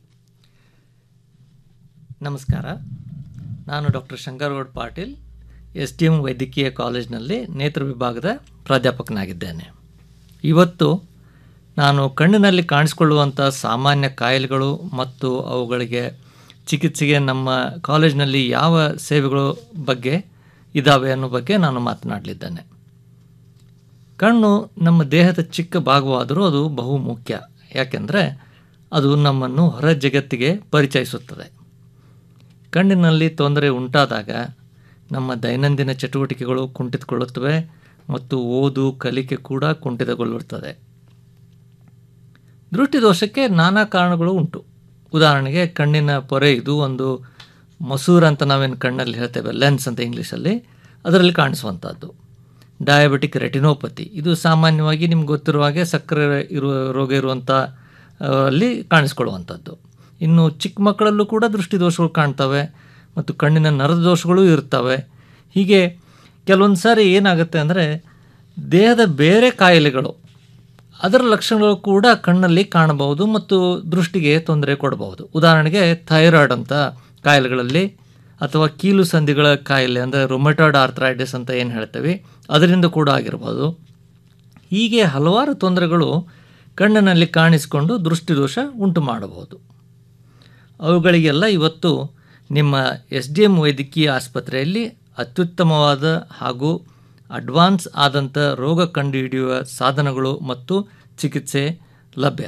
[SPEAKER 3] ನಮಸ್ಕಾರ ನಾನು doctor Shankaragouda Patil S T M ವೈದ್ಯಕೀಯ ಕಾಲೇಜಿನಲ್ಲಿ ನೇತ್ರ ವಿಭಾಗದ ಪ್ರಾಧ್ಯಾಪಕನಾಗಿದ್ದೇನೆ ಇವತ್ತು ನಾನು ಕಣ್ಣಿನಲ್ಲಿ ಕಾಣಿಸಿಕೊಳ್ಳುವಂಥ ಸಾಮಾನ್ಯ ಕಾಯಿಲೆಗಳು ಮತ್ತು ಅವುಗಳಿಗೆ ಚಿಕಿತ್ಸೆಗೆ ನಮ್ಮ ಕಾಲೇಜಿನಲ್ಲಿ ಯಾವ ಸೇವೆಗಳು ಬಗ್ಗೆ ಇದ್ದಾವೆ ಅನ್ನೋ ಬಗ್ಗೆ ನಾನು ಮಾತನಾಡಲಿದ್ದೇನೆ ಕಣ್ಣು ನಮ್ಮ ದೇಹದ ಚಿಕ್ಕ ಭಾಗವಾದರೂ ಅದು ಬಹು ಮುಖ್ಯ ಯಾಕೆಂದರೆ ಅದು ನಮ್ಮನ್ನು ಹೊರ ಜಗತ್ತಿಗೆ ಪರಿಚಯಿಸುತ್ತದೆ ಕಣ್ಣಿನಲ್ಲಿ ತೊಂದರೆ ಉಂಟಾದಾಗ ನಮ್ಮ ದೈನಂದಿನ ಚಟುವಟಿಕೆಗಳು ಕುಂಠಿತಗೊಳ್ಳುತ್ತವೆ ಮತ್ತು ಓದು ಕಲಿಕೆ ಕೂಡ ಕುಂಠಿತಗೊಳ್ಳುತ್ತದೆ ದೃಷ್ಟಿದೋಷಕ್ಕೆ ನಾನಾ ಕಾರಣಗಳು ಉಂಟು ಉದಾಹರಣೆಗೆ ಕಣ್ಣಿನ ಪೊರೆ ಇದು ಒಂದು ಮಸೂರ್ ಅಂತ ನಾವೇನು ಕಣ್ಣಲ್ಲಿ ಹೇಳ್ತೇವೆ ಲೆನ್ಸ್ ಅಂತ ಇಂಗ್ಲೀಷಲ್ಲಿ ಅದರಲ್ಲಿ ಕಾಣಿಸುವಂಥದ್ದು ಡಯಾಬಿಟಿಕ್ ರೆಟಿನೋಪತಿ ಇದು ಸಾಮಾನ್ಯವಾಗಿ ನಿಮ್ಗೆ ಗೊತ್ತಿರುವ ಹಾಗೆ ಸಕ್ಕರೆ ಇರುವ ರೋಗ ಇರುವಂಥ ಅಲ್ಲಿ ಕಾಣಿಸ್ಕೊಳ್ಳುವಂಥದ್ದು ಇನ್ನು ಚಿಕ್ಕ ಮಕ್ಕಳಲ್ಲೂ ಕೂಡ ದೃಷ್ಟಿದೋಷಗಳು ಕಾಣ್ತವೆ ಮತ್ತು ಕಣ್ಣಿನ ನರದ ದೋಷಗಳು ಇರ್ತವೆ ಹೀಗೆ ಕೆಲವೊಂದು ಸಾರಿ ಏನಾಗುತ್ತೆ ಅಂದರೆ ದೇಹದ ಬೇರೆ ಕಾಯಿಲೆಗಳು ಅದರ ಲಕ್ಷಣಗಳು ಕೂಡ ಕಣ್ಣಲ್ಲಿ ಕಾಣಬಹುದು ಮತ್ತು ದೃಷ್ಟಿಗೆ ತೊಂದರೆ ಕೊಡಬಹುದು ಉದಾಹರಣೆಗೆ ಥೈರಾಯ್ಡ್ ಅಂತ ಕಾಯಿಲೆಗಳಲ್ಲಿ ಅಥವಾ ಕೀಲು ಸಂಧಿಗಳ ಕಾಯಿಲೆ ಅಂದರೆ ರೊಮೆಟಾಯ್ಡ್ ಆರ್ಥ್ರೈಟಿಸ್ ಅಂತ ಏನು ಹೇಳ್ತೇವೆ ಅದರಿಂದ ಕೂಡ ಆಗಿರ್ಬೋದು ಹೀಗೆ ಹಲವಾರು ತೊಂದರೆಗಳು ಕಣ್ಣಿನಲ್ಲಿ ಕಾಣಿಸಿಕೊಂಡು ದೃಷ್ಟಿದೋಷ ಉಂಟು ಮಾಡಬಹುದು ಅವುಗಳಿಗೆಲ್ಲ ಇವತ್ತು ನಿಮ್ಮ ಎಸ್ ಡಿ ಎಂ ವೈದ್ಯಕೀಯ ಆಸ್ಪತ್ರೆಯಲ್ಲಿ ಅತ್ಯುತ್ತಮವಾದ ಹಾಗೂ ಅಡ್ವಾನ್ಸ್ ಆದಂಥ ರೋಗ ಕಂಡುಹಿಡಿಯುವ ಸಾಧನಗಳು ಮತ್ತು ಚಿಕಿತ್ಸೆ ಲಭ್ಯ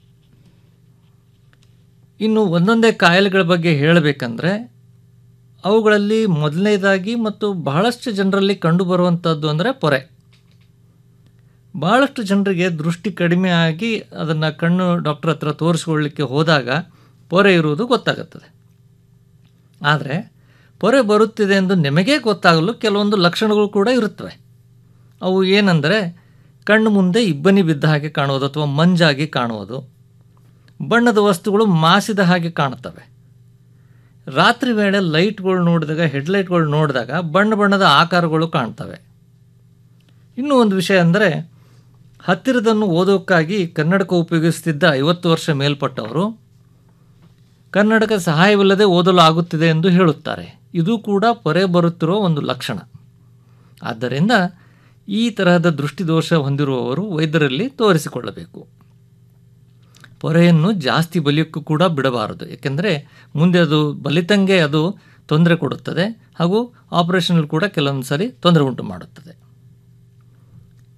[SPEAKER 3] ಇನ್ನು ಒಂದೊಂದೇ ಕಾಯಿಲೆಗಳ ಬಗ್ಗೆ ಹೇಳಬೇಕಂದ್ರೆ ಅವುಗಳಲ್ಲಿ ಮೊದಲನೇದಾಗಿ ಮತ್ತು ಬಹಳಷ್ಟು ಜನರಲ್ಲಿ ಕಂಡುಬರುವಂಥದ್ದು ಅಂದರೆ ಪೊರೆ ಭಾಳಷ್ಟು ಜನರಿಗೆ ದೃಷ್ಟಿ ಕಡಿಮೆ ಆಗಿ ಅದನ್ನು ಕಣ್ಣು ಡಾಕ್ಟರ್ ಹತ್ರ ತೋರಿಸ್ಕೊಳ್ಳಿಕ್ಕೆ ಹೋದಾಗ ಪೊರೆ ಇರುವುದು ಗೊತ್ತಾಗುತ್ತದೆ ಆದರೆ ಪೊರೆ ಬರುತ್ತಿದೆ ಎಂದು ನಿಮಗೇ ಗೊತ್ತಾಗಲು ಕೆಲವೊಂದು ಲಕ್ಷಣಗಳು ಕೂಡ ಇರುತ್ತವೆ ಅವು ಏನಂದರೆ ಕಣ್ಣು ಮುಂದೆ ಇಬ್ಬನಿ ಬಿದ್ದ ಹಾಗೆ ಕಾಣುವುದು ಅಥವಾ ಮಂಜಾಗಿ ಕಾಣುವುದು ಬಣ್ಣದ ವಸ್ತುಗಳು ಮಾಸಿದ ಹಾಗೆ ಕಾಣುತ್ತವೆ ರಾತ್ರಿ ವೇಳೆ ಲೈಟ್ಗಳು ನೋಡಿದಾಗ ಹೆಡ್ಲೈಟ್ಗಳು ನೋಡಿದಾಗ ಬಣ್ಣ ಬಣ್ಣದ ಆಕಾರಗಳು ಕಾಣ್ತವೆ ಇನ್ನೂ ಒಂದು ವಿಷಯ ಅಂದರೆ ಹತ್ತಿರದನ್ನು ಓದೋಕ್ಕಾಗಿ ಕನ್ನಡಕ ಉಪಯೋಗಿಸುತ್ತಿದ್ದ ಐವತ್ತು ವರ್ಷ ಮೇಲ್ಪಟ್ಟವರು ಕನ್ನಡಕ ಸಹಾಯವಿಲ್ಲದೆ ಓದಲು ಆಗುತ್ತಿದೆ ಎಂದು ಹೇಳುತ್ತಾರೆ ಇದು ಕೂಡ ಪೊರೆ ಬರುತ್ತಿರುವ ಒಂದು ಲಕ್ಷಣ ಆದ್ದರಿಂದ ಈ ತರಹದ ದೃಷ್ಟಿದೋಷ ಹೊಂದಿರುವವರು ವೈದ್ಯರಲ್ಲಿ ತೋರಿಸಿಕೊಳ್ಳಬೇಕು ಪೊರೆಯನ್ನು ಜಾಸ್ತಿ ಬಲಿಯಕ್ಕೂ ಕೂಡ ಬಿಡಬಾರದು ಏಕೆಂದರೆ ಮುಂದೆ ಅದು ಬಲಿತಂಗೆ ಅದು ತೊಂದರೆ ಕೊಡುತ್ತದೆ ಹಾಗೂ ಆಪರೇಷನಲ್ಲಿ ಕೂಡ ಕೆಲವೊಂದು ಸಾರಿ ತೊಂದರೆ ಉಂಟು ಮಾಡುತ್ತದೆ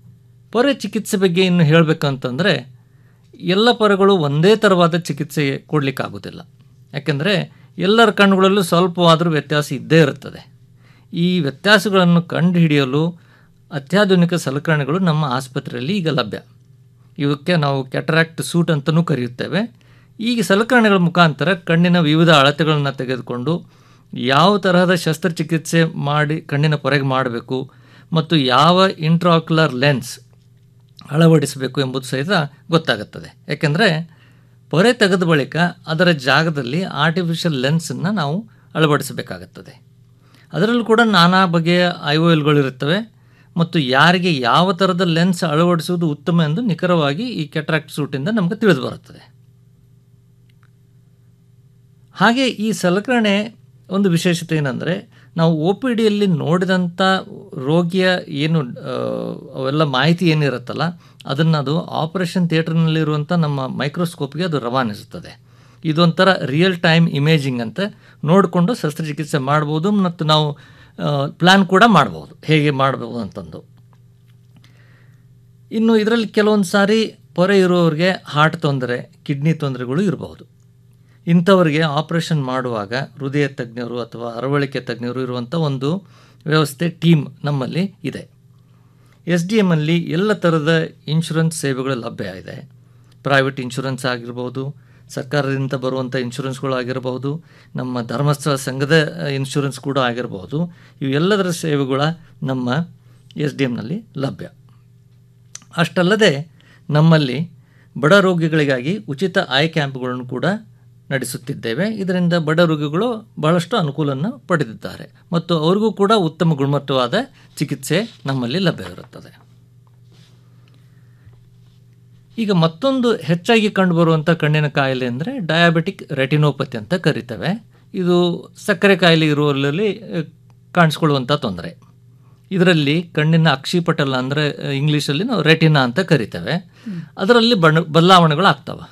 [SPEAKER 3] ಪೊರೆ ಚಿಕಿತ್ಸೆ ಬಗ್ಗೆ ಇನ್ನು ಹೇಳಬೇಕಂತಂದರೆ ಎಲ್ಲ ಪೊರೆಗಳು ಒಂದೇ ಥರವಾದ ಚಿಕಿತ್ಸೆ ಕೊಡಲಿಕ್ಕಾಗೋದಿಲ್ಲ ಯಾಕೆಂದರೆ ಎಲ್ಲರ ಕಣ್ಣುಗಳಲ್ಲೂ ಸ್ವಲ್ಪವಾದರೂ ವ್ಯತ್ಯಾಸ ಇದ್ದೇ ಇರುತ್ತದೆ ಈ ವ್ಯತ್ಯಾಸಗಳನ್ನು ಕಂಡುಹಿಡಿಯಲು ಅತ್ಯಾಧುನಿಕ ಸಲಕರಣೆಗಳು ನಮ್ಮ ಆಸ್ಪತ್ರೆಯಲ್ಲಿ ಈಗ ಲಭ್ಯ ಇವಕ್ಕೆ ನಾವು ಕ್ಯಾಟರಾಕ್ಟ್ ಸೂಟ್ ಅಂತಲೂ ಕರೆಯುತ್ತೇವೆ ಈ ಸಲಕರಣೆಗಳ ಮುಖಾಂತರ ಕಣ್ಣಿನ ವಿವಿಧ ಅಳತೆಗಳನ್ನು ತೆಗೆದುಕೊಂಡು ಯಾವ ತರಹದ ಶಸ್ತ್ರಚಿಕಿತ್ಸೆ ಮಾಡಿ ಕಣ್ಣಿನ ಪೊರೆಗೆ ಮಾಡಬೇಕು ಮತ್ತು ಯಾವ ಇಂಟ್ರಾಕ್ಯುಲರ್ ಲೆನ್ಸ್ ಅಳವಡಿಸಬೇಕು ಎಂಬುದು ಸಹಿತ ಗೊತ್ತಾಗುತ್ತದೆ ಯಾಕೆಂದರೆ ಪೊರೆ ತೆಗೆದ ಬಳಿಕ ಅದರ ಜಾಗದಲ್ಲಿ ಆರ್ಟಿಫಿಷಿಯಲ್ ಲೆನ್ಸನ್ನು ನಾವು ಅಳವಡಿಸಬೇಕಾಗುತ್ತದೆ ಅದರಲ್ಲೂ ಕೂಡ ನಾನಾ ಬಗೆಯ ಐ ಒ ಎಲ್ಗಳಿರುತ್ತವೆ ಮತ್ತು ಯಾರಿಗೆ ಯಾವ ಥರದ ಲೆನ್ಸ್ ಅಳವಡಿಸುವುದು ಉತ್ತಮ ಎಂದು ನಿಖರವಾಗಿ ಈ ಕೆಟ್ರಾಕ್ಟ್ ಸೂಟಿಂದ ನಮಗೆ ತಿಳಿದು ಬರುತ್ತದೆ ಹಾಗೆ ಈ ಸಲಕರಣೆ ಒಂದು ವಿಶೇಷತೆ ಏನಂದರೆ ನಾವು ಒ ಪಿ ಡಿಯಲ್ಲಿ ನೋಡಿದಂಥ ರೋಗಿಯ ಏನು ಆ, ಅವೆಲ್ಲ ಮಾಹಿತಿ ಏನಿರುತ್ತಲ್ಲ ಅದನ್ನು ಅದು ಆಪರೇಷನ್ ಥಿಯೇಟರ್ನಲ್ಲಿರುವಂಥ ನಮ್ಮ ಮೈಕ್ರೋಸ್ಕೋಪ್ಗೆ ಅದು ರವಾನಿಸುತ್ತದೆ ಇದೊಂಥರ ರಿಯಲ್ ಟೈಮ್ ಇಮೇಜಿಂಗ್ ಅಂತ ನೋಡಿಕೊಂಡು ಶಸ್ತ್ರಚಿಕಿತ್ಸೆ ಮಾಡ್ಬೋದು ಮತ್ತು ನಾವು ಪ್ಲ್ಯಾನ್ ಕೂಡ ಮಾಡ್ಬೋದು ಹೇಗೆ ಮಾಡ್ಬೋದು ಅಂತಂದು ಇನ್ನು ಇದರಲ್ಲಿ ಕೆಲವೊಂದು ಸಾರಿ ಪೊರೆ ಇರುವವರಿಗೆ ಹಾರ್ಟ್ ತೊಂದರೆ ಕಿಡ್ನಿ ತೊಂದರೆಗಳು ಇರಬಹುದು ಇಂಥವರಿಗೆ ಆಪರೇಷನ್ ಮಾಡುವಾಗ ಹೃದಯ ತಜ್ಞರು ಅಥವಾ ಅರವಳಿಕೆ ತಜ್ಞರು ಇರುವಂಥ ಒಂದು ವ್ಯವಸ್ಥೆ ಟೀಮ್ ನಮ್ಮಲ್ಲಿ ಇದೆ ಎಸ್ ಡಿ ಎಮ್ಮಲ್ಲಿ ಎಲ್ಲ ಥರದ ಇನ್ಶೂರೆನ್ಸ್ ಸೇವೆಗಳು ಲಭ್ಯ ಇದೆ ಪ್ರೈವೇಟ್ ಇನ್ಶೂರೆನ್ಸ್ ಆಗಿರ್ಬೋದು ಸರ್ಕಾರದಿಂದ ಬರುವಂಥ ಇನ್ಶೂರೆನ್ಸ್ಗಳು ಆಗಿರಬಹುದು ನಮ್ಮ ಧರ್ಮಸ್ಥಳ ಸಂಘದ ಇನ್ಶೂರೆನ್ಸ್ ಕೂಡ ಆಗಿರಬಹುದು ಇವೆಲ್ಲದರ ಸೇವೆಗಳ ನಮ್ಮ ಎಸ್ ಡಿ ಎಮ್ನಲ್ಲಿ ಲಭ್ಯ ಅಷ್ಟಲ್ಲದೆ ನಮ್ಮಲ್ಲಿ ಬಡ ರೋಗಿಗಳಿಗಾಗಿ ಉಚಿತ ಐ ಕ್ಯಾಂಪ್ಗಳನ್ನು ಕೂಡ ನಡೆಸುತ್ತಿದ್ದೇವೆ ಇದರಿಂದ ಬಡ ರೋಗಿಗಳು ಬಹಳಷ್ಟು ಅನುಕೂಲವನ್ನು ಪಡೆದಿದ್ದಾರೆ ಮತ್ತು ಅವರಿಗೂ ಕೂಡ ಉತ್ತಮ ಗುಣಮಟ್ಟವಾದ ಚಿಕಿತ್ಸೆ ನಮ್ಮಲ್ಲಿ ಲಭ್ಯವಿರುತ್ತದೆ ಈಗ ಮತ್ತೊಂದು ಹೆಚ್ಚಾಗಿ ಕಂಡುಬರುವಂಥ ಕಣ್ಣಿನ ಕಾಯಿಲೆ ಅಂದರೆ ಡಯಾಬಿಟಿಕ್ ರೆಟಿನೋಪತಿ ಅಂತ ಕರಿತೇವೆ ಇದು ಸಕ್ಕರೆ ಕಾಯಿಲೆ ಇರುವಲ್ಲಿ ಅಹ್, ಕಾಣಿಸ್ಕೊಳ್ಳುವಂಥ ತೊಂದರೆ ಇದರಲ್ಲಿ ಕಣ್ಣಿನ ಅಕ್ಷಿಪಟಲ ಅಂದರೆ ಇಂಗ್ಲೀಷಲ್ಲಿ ನಾವು ರೆಟಿನಾ ಅಂತ ಕರಿತೇವೆ ಅದರಲ್ಲಿ ಬಣ್ಣ ಬದಲಾವಣೆಗಳು ಆಗ್ತವೆ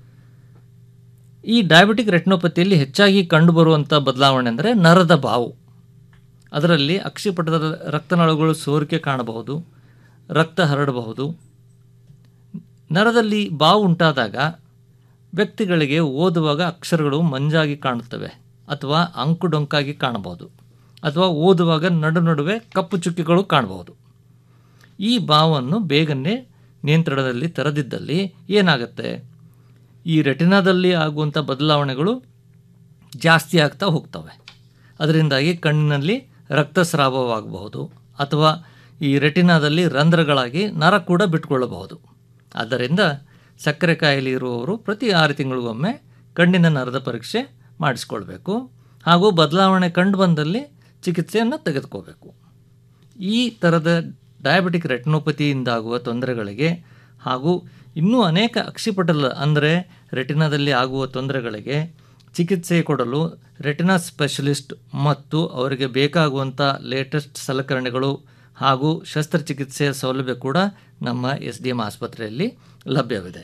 [SPEAKER 3] ಈ ಡಯಾಬಿಟಿಕ್ ರೆಟಿನೋಪತಿಯಲ್ಲಿ ಹೆಚ್ಚಾಗಿ ಕಂಡುಬರುವಂಥ ಬದಲಾವಣೆ ಅಂದರೆ ನರದ ಬಾವು ಅದರಲ್ಲಿ ಅಕ್ಷಿಪಟದ ರಕ್ತನಾಳಗಳು ಸೋರಿಕೆ ಕಾಣಬಹುದು ರಕ್ತ ಹರಡಬಹುದು ನರದಲ್ಲಿ ಬಾವು ಉಂಟಾದಾಗ ವ್ಯಕ್ತಿಗಳಿಗೆ ಓದುವಾಗ ಅಕ್ಷರಗಳು ಮಂಜಾಗಿ ಕಾಣುತ್ತವೆ ಅಥವಾ ಅಂಕುಡೊಂಕಾಗಿ ಕಾಣಬಹುದು ಅಥವಾ ಓದುವಾಗ ನಡು ನಡುವೆ ಕಪ್ಪು ಚುಕ್ಕಿಗಳು ಕಾಣಬಹುದು ಈ ಬಾವನ್ನು ಬೇಗನೆ ನಿಯಂತ್ರಣದಲ್ಲಿ ತರದಿದ್ದಲ್ಲಿ ಏನಾಗುತ್ತೆ ಈ ರೆಟಿನಾದಲ್ಲಿ ಆಗುವಂಥ ಬದಲಾವಣೆಗಳು ಜಾಸ್ತಿ ಆಗ್ತಾ ಹೋಗ್ತವೆ ಅದರಿಂದಾಗಿ ಕಣ್ಣಿನಲ್ಲಿ ರಕ್ತಸ್ರಾವವಾಗಬಹುದು ಅಥವಾ ಈ ರೆಟಿನಾದಲ್ಲಿ ರಂಧ್ರಗಳಾಗಿ ನರ ಕೂಡ ಬಿಟ್ಕೊಳ್ಳಬಹುದು ಆದ್ದರಿಂದ ಸಕ್ಕರೆ ಕಾಯಿಲೆ ಇರುವವರು ಪ್ರತಿ ಆರು ತಿಂಗಳಿಗೊಮ್ಮೆ ಕಣ್ಣಿನ ನರದ ಪರೀಕ್ಷೆ ಮಾಡಿಸ್ಕೊಳ್ಬೇಕು ಹಾಗೂ ಬದಲಾವಣೆ ಕಂಡು ಬಂದಲ್ಲಿ ಚಿಕಿತ್ಸೆಯನ್ನು ತೆಗೆದುಕೋಬೇಕು ಈ ಥರದ ಡಯಾಬಿಟಿಕ್ ರೆಟಿನೋಪತಿಯಿಂದಾಗುವ ತೊಂದರೆಗಳಿಗೆ ಹಾಗೂ ಇನ್ನೂ ಅನೇಕ ಅಕ್ಷಿಪಟಲ ಅಂದರೆ ರೆಟಿನಾದಲ್ಲಿ ಆಗುವ ತೊಂದರೆಗಳಿಗೆ ಚಿಕಿತ್ಸೆ ಕೊಡಲು ರೆಟಿನಾ ಸ್ಪೆಷಲಿಸ್ಟ್ ಮತ್ತು ಅವರಿಗೆ ಬೇಕಾಗುವಂಥ ಲೇಟೆಸ್ಟ್ ಸಲಕರಣೆಗಳು ಹಾಗೂ ಶಸ್ತ್ರಚಿಕಿತ್ಸೆಯ ಸೌಲಭ್ಯ ಕೂಡ ನಮ್ಮ ಎಸ್ ಡಿ ಎಮ್ ಆಸ್ಪತ್ರೆಯಲ್ಲಿ ಲಭ್ಯವಿದೆ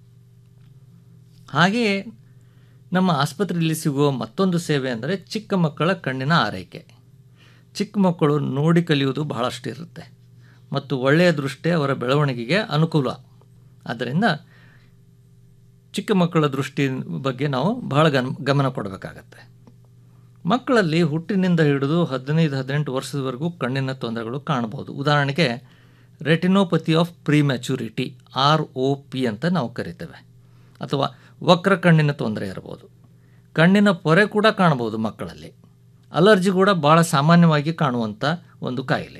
[SPEAKER 3] ಹಾಗೆಯೇ ನಮ್ಮ ಆಸ್ಪತ್ರೆಯಲ್ಲಿ ಸಿಗುವ ಮತ್ತೊಂದು ಸೇವೆ ಅಂದರೆ ಚಿಕ್ಕ ಮಕ್ಕಳ ಕಣ್ಣಿನ ಆರೈಕೆ ಚಿಕ್ಕ ಮಕ್ಕಳು ನೋಡಿ ಕಲಿಯುವುದು ಬಹಳಷ್ಟು ಇರುತ್ತೆ ಮತ್ತು ಒಳ್ಳೆಯ ದೃಷ್ಟಿ ಅವರ ಬೆಳವಣಿಗೆಗೆ ಅನುಕೂಲ ಆದ್ದರಿಂದ ಚಿಕ್ಕ ಮಕ್ಕಳ ದೃಷ್ಟಿ ಬಗ್ಗೆ ನಾವು ಬಹಳ ಗಮ ಗಮನ ಕೊಡಬೇಕಾಗತ್ತೆ ಮಕ್ಕಳಲ್ಲಿ ಹುಟ್ಟಿನಿಂದ ಹಿಡಿದು ಹದಿನೈದು ಹದಿನೆಂಟು ವರ್ಷದವರೆಗೂ ಕಣ್ಣಿನ ತೊಂದರೆಗಳು ಕಾಣಬಹುದು ಉದಾಹರಣೆಗೆ retinopathy of prematurity R O P ಅಂತ ನಾವು ಕರಿತೇವೆ ಅಥವಾ ವಕ್ರ ಕಣ್ಣಿನ ತೊಂದರೆ ಇರ್ಬೋದು ಕಣ್ಣಿನ ಪೊರೆ ಕೂಡ ಕಾಣಬಹುದು ಮಕ್ಕಳಲ್ಲಿ ಅಲರ್ಜಿ ಕೂಡ ಭಾಳ ಸಾಮಾನ್ಯವಾಗಿ ಕಾಣುವಂಥ ಒಂದು ಕಾಯಿಲೆ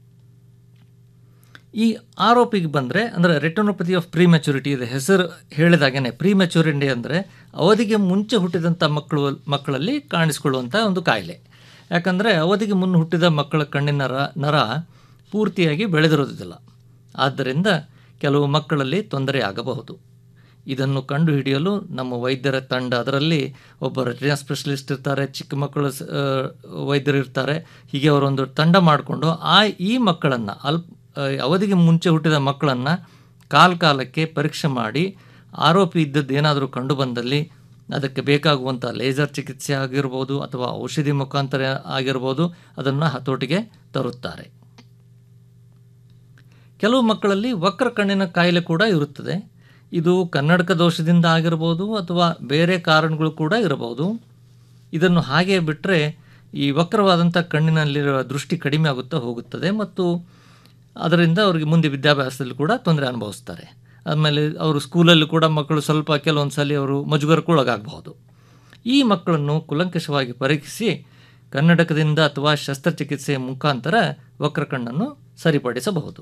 [SPEAKER 3] ಈ ಆರೋಪಿಗೆ ಬಂದರೆ ಅಂದರೆ ರೆಟೋನೋಪತಿ ಆಫ್ ಪ್ರೀ ಮೆಚುರಿಟಿ ಇದೆ ಹೆಸರು ಹೇಳಿದಾಗೇ ಪ್ರೀ ಮೆಚುರಿಟಿ ಅಂದರೆ ಅವಧಿಗೆ ಮುಂಚೆ ಹುಟ್ಟಿದಂಥ ಮಕ್ಕಳು ಮಕ್ಕಳಲ್ಲಿ ಕಾಣಿಸ್ಕೊಳ್ಳುವಂಥ ಒಂದು ಕಾಯಿಲೆ ಯಾಕಂದರೆ ಅವಧಿಗೆ ಮುನ್ನ ಹುಟ್ಟಿದ ಮಕ್ಕಳ ಕಣ್ಣಿನ ನರ ನರ ಪೂರ್ತಿಯಾಗಿ ಬೆಳೆದಿರೋದಿಲ್ಲ ಆದ್ದರಿಂದ ಕೆಲವು ಮಕ್ಕಳಲ್ಲಿ ತೊಂದರೆ ಆಗಬಹುದು ಇದನ್ನು ಕಂಡುಹಿಡಿಯಲು ನಮ್ಮ ವೈದ್ಯರ ತಂಡ ಅದರಲ್ಲಿ ಒಬ್ಬ ರೆಟಿನಾ ಸ್ಪೆಷಲಿಸ್ಟ್ ಇರ್ತಾರೆ ಚಿಕ್ಕ ಮಕ್ಕಳು ಸ- ಆ, ವೈದ್ಯರು ಇರ್ತಾರೆ ಹೀಗೆ ಅವರೊಂದು ತಂಡ ಮಾಡಿಕೊಂಡು ಆ ಈ ಮಕ್ಕಳನ್ನು ಅಲ್ಪ ಆ, ಅವಧಿಗೆ ಮುಂಚೆ ಹುಟ್ಟಿದ ಮಕ್ಕಳನ್ನು ಕಾಲ ಕಾಲಕ್ಕೆ ಪರೀಕ್ಷೆ ಮಾಡಿ ಆರೋಪಿ ಇದ್ದದ್ದು ಏನಾದರೂ ಕಂಡು ಬಂದಲ್ಲಿ ಅದಕ್ಕೆ ಬೇಕಾಗುವಂಥ ಲೇಸರ್ ಚಿಕಿತ್ಸೆ ಆಗಿರ್ಬೋದು ಅಥವಾ ಔಷಧಿ ಮುಖಾಂತರ ಆಗಿರ್ಬೋದು ಅದನ್ನು ಹತೋಟಿಗೆ ತರುತ್ತಾರೆ ಕೆಲವು ಮಕ್ಕಳಲ್ಲಿ ವಕ್ರ ಕಣ್ಣಿನ ಕಾಯಿಲೆ ಕೂಡ ಇರುತ್ತದೆ ಇದು ಕನ್ನಡಕ ದೋಷದಿಂದ ಆಗಿರ್ಬೋದು ಅಥವಾ ಬೇರೆ ಕಾರಣಗಳು ಕೂಡ ಇರಬಹುದು ಇದನ್ನು ಹಾಗೆ ಬಿಟ್ಟರೆ ಈ ವಕ್ರವಾದಂಥ ಕಣ್ಣಿನಲ್ಲಿರುವ ದೃಷ್ಟಿ ಕಡಿಮೆ ಆಗುತ್ತಾ ಹೋಗುತ್ತದೆ ಮತ್ತು ಅದರಿಂದ ಅವರಿಗೆ ಮುಂದೆ ವಿದ್ಯಾಭ್ಯಾಸದಲ್ಲಿ ಕೂಡ ತೊಂದರೆ ಅನುಭವಿಸ್ತಾರೆ ಆಮೇಲೆ ಅವರು ಸ್ಕೂಲಲ್ಲಿ ಕೂಡ ಮಕ್ಕಳು ಸ್ವಲ್ಪ ಕೆಲವೊಂದು ಸಲ ಅವರು ಮುಜುಗರಕ್ಕೂ ಒಳಗಾಗಬಹುದು ಈ ಮಕ್ಕಳನ್ನು ಕುಲಂಕಷವಾಗಿ ಪರೀಕ್ಷಿಸಿ ಕನ್ನಡಕದಿಂದ ಅಥವಾ ಶಸ್ತ್ರಚಿಕಿತ್ಸೆಯ ಮುಖಾಂತರ ವಕ್ರಕಣ್ಣನ್ನು ಸರಿಪಡಿಸಬಹುದು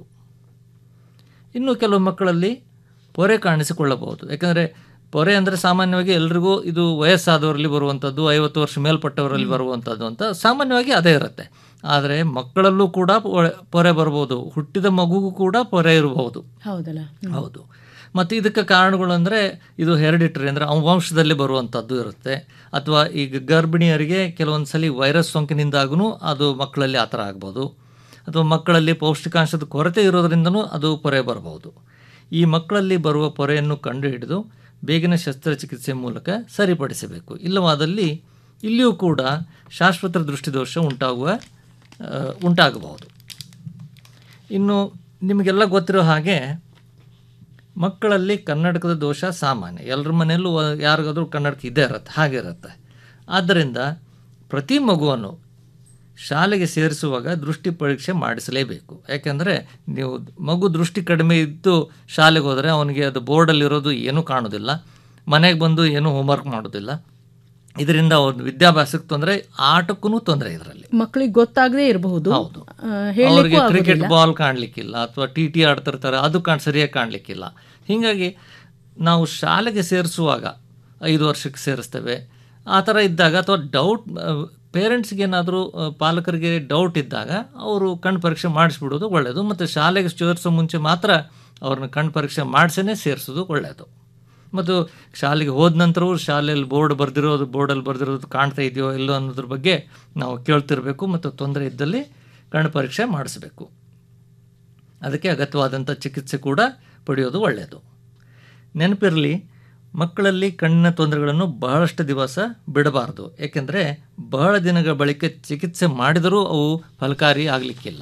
[SPEAKER 3] ಇನ್ನು ಕೆಲವು ಮಕ್ಕಳಲ್ಲಿ ಪೊರೆ ಕಾಣಿಸಿಕೊಳ್ಳಬಹುದು ಯಾಕಂದರೆ ಪೊರೆ ಅಂದರೆ ಸಾಮಾನ್ಯವಾಗಿ ಎಲ್ರಿಗೂ ಇದು ವಯಸ್ಸಾದವರಲ್ಲಿ ಬರುವಂಥದ್ದು ಐವತ್ತು ವರ್ಷ ಮೇಲ್ಪಟ್ಟವರಲ್ಲಿ ಬರುವಂಥದ್ದು ಅಂತ ಸಾಮಾನ್ಯವಾಗಿ ಅದೇ ಇರುತ್ತೆ ಆದರೆ ಮಕ್ಕಳಲ್ಲೂ ಕೂಡ ಪೊರೆ- ಪೊರೆ ಬರ್ಬೋದು ಹುಟ್ಟಿದ ಮಗುಗೂ ಕೂಡ ಪೊರೆ ಇರಬಹುದು
[SPEAKER 4] ಹೌದಲ್ಲ ಹ್ಮ್.
[SPEAKER 3] ಹೌದು ಮತ್ತು ಇದಕ್ಕೆ ಕಾರಣಗಳು ಅಂದರೆ ಇದು ಹೆರಿಡಿಟ್ರಿ ಅಂದರೆ ವಂಶದಲ್ಲಿ ಬರುವಂಥದ್ದು ಇರುತ್ತೆ ಅಥವಾ ಈಗ ಗರ್ಭಿಣಿಯರಿಗೆ ಕೆಲವೊಂದು ಸಲ ವೈರಸ್ ಸೋಂಕಿನಿಂದಾಗೂ ಅದು ಮಕ್ಕಳಲ್ಲಿ ಆ ಥರ ಆಗ್ಬೋದು ಅಥವಾ ಮಕ್ಕಳಲ್ಲಿ ಪೌಷ್ಟಿಕಾಂಶದ ಕೊರತೆ ಇರೋದರಿಂದನೂ ಅದು ಪೊರೆ ಬರಬಹುದು ಈ ಮಕ್ಕಳಲ್ಲಿ ಬರುವ ಪೊರೆಯನ್ನು ಕಂಡುಹಿಡಿದು ಬೇಗನೆ ಶಸ್ತ್ರಚಿಕಿತ್ಸೆ ಮೂಲಕ ಸರಿಪಡಿಸಬೇಕು ಇಲ್ಲವಾದಲ್ಲಿ ಇಲ್ಲಿಯೂ ಕೂಡ ಶಾಶ್ವತ ದೃಷ್ಟಿದೋಷ ಉಂಟಾಗುವ ಆ, ಉಂಟಾಗಬಹುದು ಇನ್ನು ನಿಮಗೆಲ್ಲ ಗೊತ್ತಿರೋ ಹಾಗೆ ಮಕ್ಕಳಲ್ಲಿ ಕನ್ನಡಕದ ದೋಷ ಸಾಮಾನ್ಯ ಎಲ್ಲರ ಮನೆಯಲ್ಲೂ ವ- ಯಾರಿಗಾದ್ರೂ ಕನ್ನಡಕ ಇದ್ದೇ ಇರುತ್ತೆ ಹಾಗೆ ಇರುತ್ತೆ ಆದ್ದರಿಂದ ಪ್ರತಿ ಮಗುವನ್ನು ಶಾಲೆಗೆ ಸೇರಿಸುವಾಗ ದೃಷ್ಟಿ ಪರೀಕ್ಷೆ ಮಾಡಿಸಲೇಬೇಕು ಯಾಕೆಂದರೆ ನೀವು ಮಗು ದೃಷ್ಟಿ ಕಡಿಮೆ ಇದ್ದು ಶಾಲೆಗೆ ಹೋದರೆ ಅವನಿಗೆ ಅದು ಬೋರ್ಡಲ್ಲಿರೋದು ಏನೂ ಕಾಣೋದಿಲ್ಲ ಮನೆಗೆ ಬಂದು ಏನೂ ಹೋಮ್ವರ್ಕ್ ಮಾಡೋದಿಲ್ಲ ಇದರಿಂದ ಅವ್ರ ವಿದ್ಯಾಭ್ಯಾಸಕ್ಕೆ ತೊಂದರೆ ಆಟಕ್ಕೂ ತೊಂದರೆ ಇದರಲ್ಲಿ
[SPEAKER 4] ಮಕ್ಕಳಿಗೆ ಗೊತ್ತಾಗದೇ ಇರಬಹುದು
[SPEAKER 3] ಹೌದು.
[SPEAKER 4] ಆ, ಹೇಳಲಿಕ್ಕೂ
[SPEAKER 3] ಅವ್ರಿಗೆ ಕ್ರಿಕೆಟ್
[SPEAKER 4] ಆಗೋದಿಲ್ಲ.
[SPEAKER 3] ಬಾಲ್ ಕಾಣಲಿಕ್ಕಿಲ್ಲ ಅಥವಾ ಟಿ ಟಿ ಆಡ್ತಿರ್ತಾರೆ ಅದು ಕಾಣ್ ಸರಿಯಾಗಿ ಕಾಣಲಿಕ್ಕಿಲ್ಲ ಹೀಗಾಗಿ ನಾವು ಶಾಲೆಗೆ ಸೇರಿಸುವಾಗ ಐದು ವರ್ಷಕ್ಕೆ ಸೇರಿಸ್ತೇವೆ ಆ ಥರ ಇದ್ದಾಗ ಅಥವಾ ಡೌಟ್ ಪೇರೆಂಟ್ಸ್ಗೆ ಏನಾದರೂ ಪಾಲಕರಿಗೆ ಡೌಟ್ ಇದ್ದಾಗ ಅವರು ಕಣ್ಣು ಪರೀಕ್ಷೆ ಮಾಡಿಸ್ಬಿಡೋದು ಒಳ್ಳೆಯದು ಮತ್ತು ಶಾಲೆಗೆ ಸೇರಿಸೋ ಮುಂಚೆ ಮಾತ್ರ ಅವ್ರನ್ನ ಕಣ್ಣು ಪರೀಕ್ಷೆ ಮಾಡಿಸೇ ಸೇರಿಸೋದು ಒಳ್ಳೆಯದು ಮತ್ತು ಶಾಲೆಗೆ ಹೋದ ನಂತರವೂ ಶಾಲೆಯಲ್ಲಿ ಬೋರ್ಡ್ ಬರೆದಿರೋದು ಬೋರ್ಡಲ್ಲಿ ಬರೆದಿರೋದು ಕಾಣ್ತಾ ಇದೆಯೋ ಇಲ್ಲೋ ಅನ್ನೋದ್ರ ಬಗ್ಗೆ ನಾವು ಕೇಳ್ತಿರ್ಬೇಕು ಮತ್ತು ತೊಂದರೆ ಇದ್ದಲ್ಲಿ ಕಣ್ಣು ಪರೀಕ್ಷೆ ಮಾಡಿಸ್ಬೇಕು ಅದಕ್ಕೆ ಅಗತ್ಯವಾದಂಥ ಚಿಕಿತ್ಸೆ ಕೂಡ ಪಡೆಯೋದು ಒಳ್ಳೆಯದು ನೆನಪಿರಲಿ ಮಕ್ಕಳಲ್ಲಿ ಕಣ್ಣಿನ ತೊಂದರೆಗಳನ್ನು ಬಹಳಷ್ಟು ದಿವಸ ಬಿಡಬಾರ್ದು ಏಕೆಂದರೆ ಬಹಳ ದಿನಗಳ ಬಳಿಕ ಚಿಕಿತ್ಸೆ ಮಾಡಿದರೂ ಅವು ಫಲಕಾರಿ ಆಗಲಿಕ್ಕಿಲ್ಲ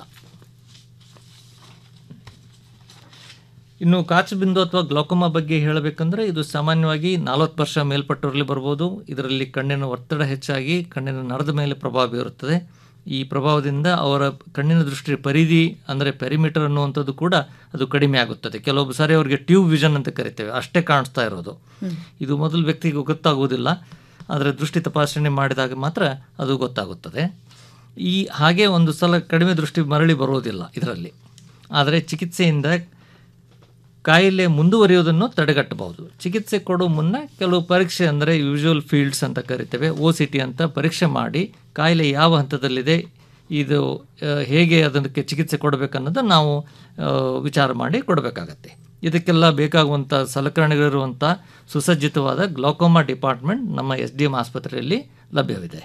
[SPEAKER 3] ಇನ್ನು ಕಾಚುಬಿಂದು ಅಥವಾ ಗ್ಲೋಕೋಮಾ ಬಗ್ಗೆ ಹೇಳಬೇಕಂದ್ರೆ ಇದು ಸಾಮಾನ್ಯವಾಗಿ ನಲವತ್ತು ವರ್ಷ ಮೇಲ್ಪಟ್ಟವರಲ್ಲಿ ಬರ್ಬೋದು ಇದರಲ್ಲಿ ಕಣ್ಣಿನ ಒತ್ತಡ ಹೆಚ್ಚಾಗಿ ಕಣ್ಣಿನ ನರದ ಮೇಲೆ ಪ್ರಭಾವ ಬೀರುತ್ತದೆ ಈ ಪ್ರಭಾವದಿಂದ ಅವರ ಕಣ್ಣಿನ ದೃಷ್ಟಿ ಪರಿಧಿ ಅಂದರೆ ಪೆರಿಮೀಟರ್ ಅನ್ನುವಂಥದ್ದು ಕೂಡ ಅದು ಕಡಿಮೆ ಆಗುತ್ತದೆ ಕೆಲವೊಬ್ಬರು ಸಾರಿ ಅವರಿಗೆ ಟ್ಯೂಬ್ ವಿಷನ್ ಅಂತ ಕರಿತೇವೆ ಅಷ್ಟೇ ಕಾಣಿಸ್ತಾ ಇರೋದು ಇದು ಮೊದಲು ವ್ಯಕ್ತಿಗೆ ಗೊತ್ತಾಗುವುದಿಲ್ಲ ಆದರೆ ದೃಷ್ಟಿ ತಪಾಸಣೆ ಮಾಡಿದಾಗ ಮಾತ್ರ ಅದು ಗೊತ್ತಾಗುತ್ತದೆ ಈ ಹಾಗೆ ಒಂದು ಸಲ ಕಡಿಮೆ ದೃಷ್ಟಿ ಮರಳಿ ಬರುವುದಿಲ್ಲ ಇದರಲ್ಲಿ ಆದರೆ ಚಿಕಿತ್ಸೆಯಿಂದ ಕಾಯಿಲೆ ಮುಂದುವರಿಯೋದನ್ನು ತಡೆಗಟ್ಟಬಹುದು ಚಿಕಿತ್ಸೆ ಕೊಡೋ ಮುನ್ನ ಕೆಲವು ಪರೀಕ್ಷೆ ಅಂದರೆ ಯೂಶುವಲ್ ಫೀಲ್ಡ್ಸ್ ಅಂತ ಕರಿತೇವೆ ಒ ಸಿ ಟಿ ಅಂತ ಪರೀಕ್ಷೆ ಮಾಡಿ ಕಾಯಿಲೆ ಯಾವ ಹಂತದಲ್ಲಿದೆ ಇದು ಆ, ಹೇಗೆ ಅದಕ್ಕೆ ಚಿಕಿತ್ಸೆ ಕೊಡಬೇಕನ್ನೋದನ್ನು ನಾವು ಆ, ವಿಚಾರ ಮಾಡಿ ಕೊಡಬೇಕಾಗತ್ತೆ ಇದಕ್ಕೆಲ್ಲ ಬೇಕಾಗುವಂಥ ಸಲಕರಣೆಗಳಿರುವಂಥ ಸುಸಜ್ಜಿತವಾದ ಗ್ಲೋಕೋಮಾ ಡಿಪಾರ್ಟ್ಮೆಂಟ್ ನಮ್ಮ ಎಸ್ ಡಿ ಎಮ್ ಆಸ್ಪತ್ರೆಯಲ್ಲಿ ಲಭ್ಯವಿದೆ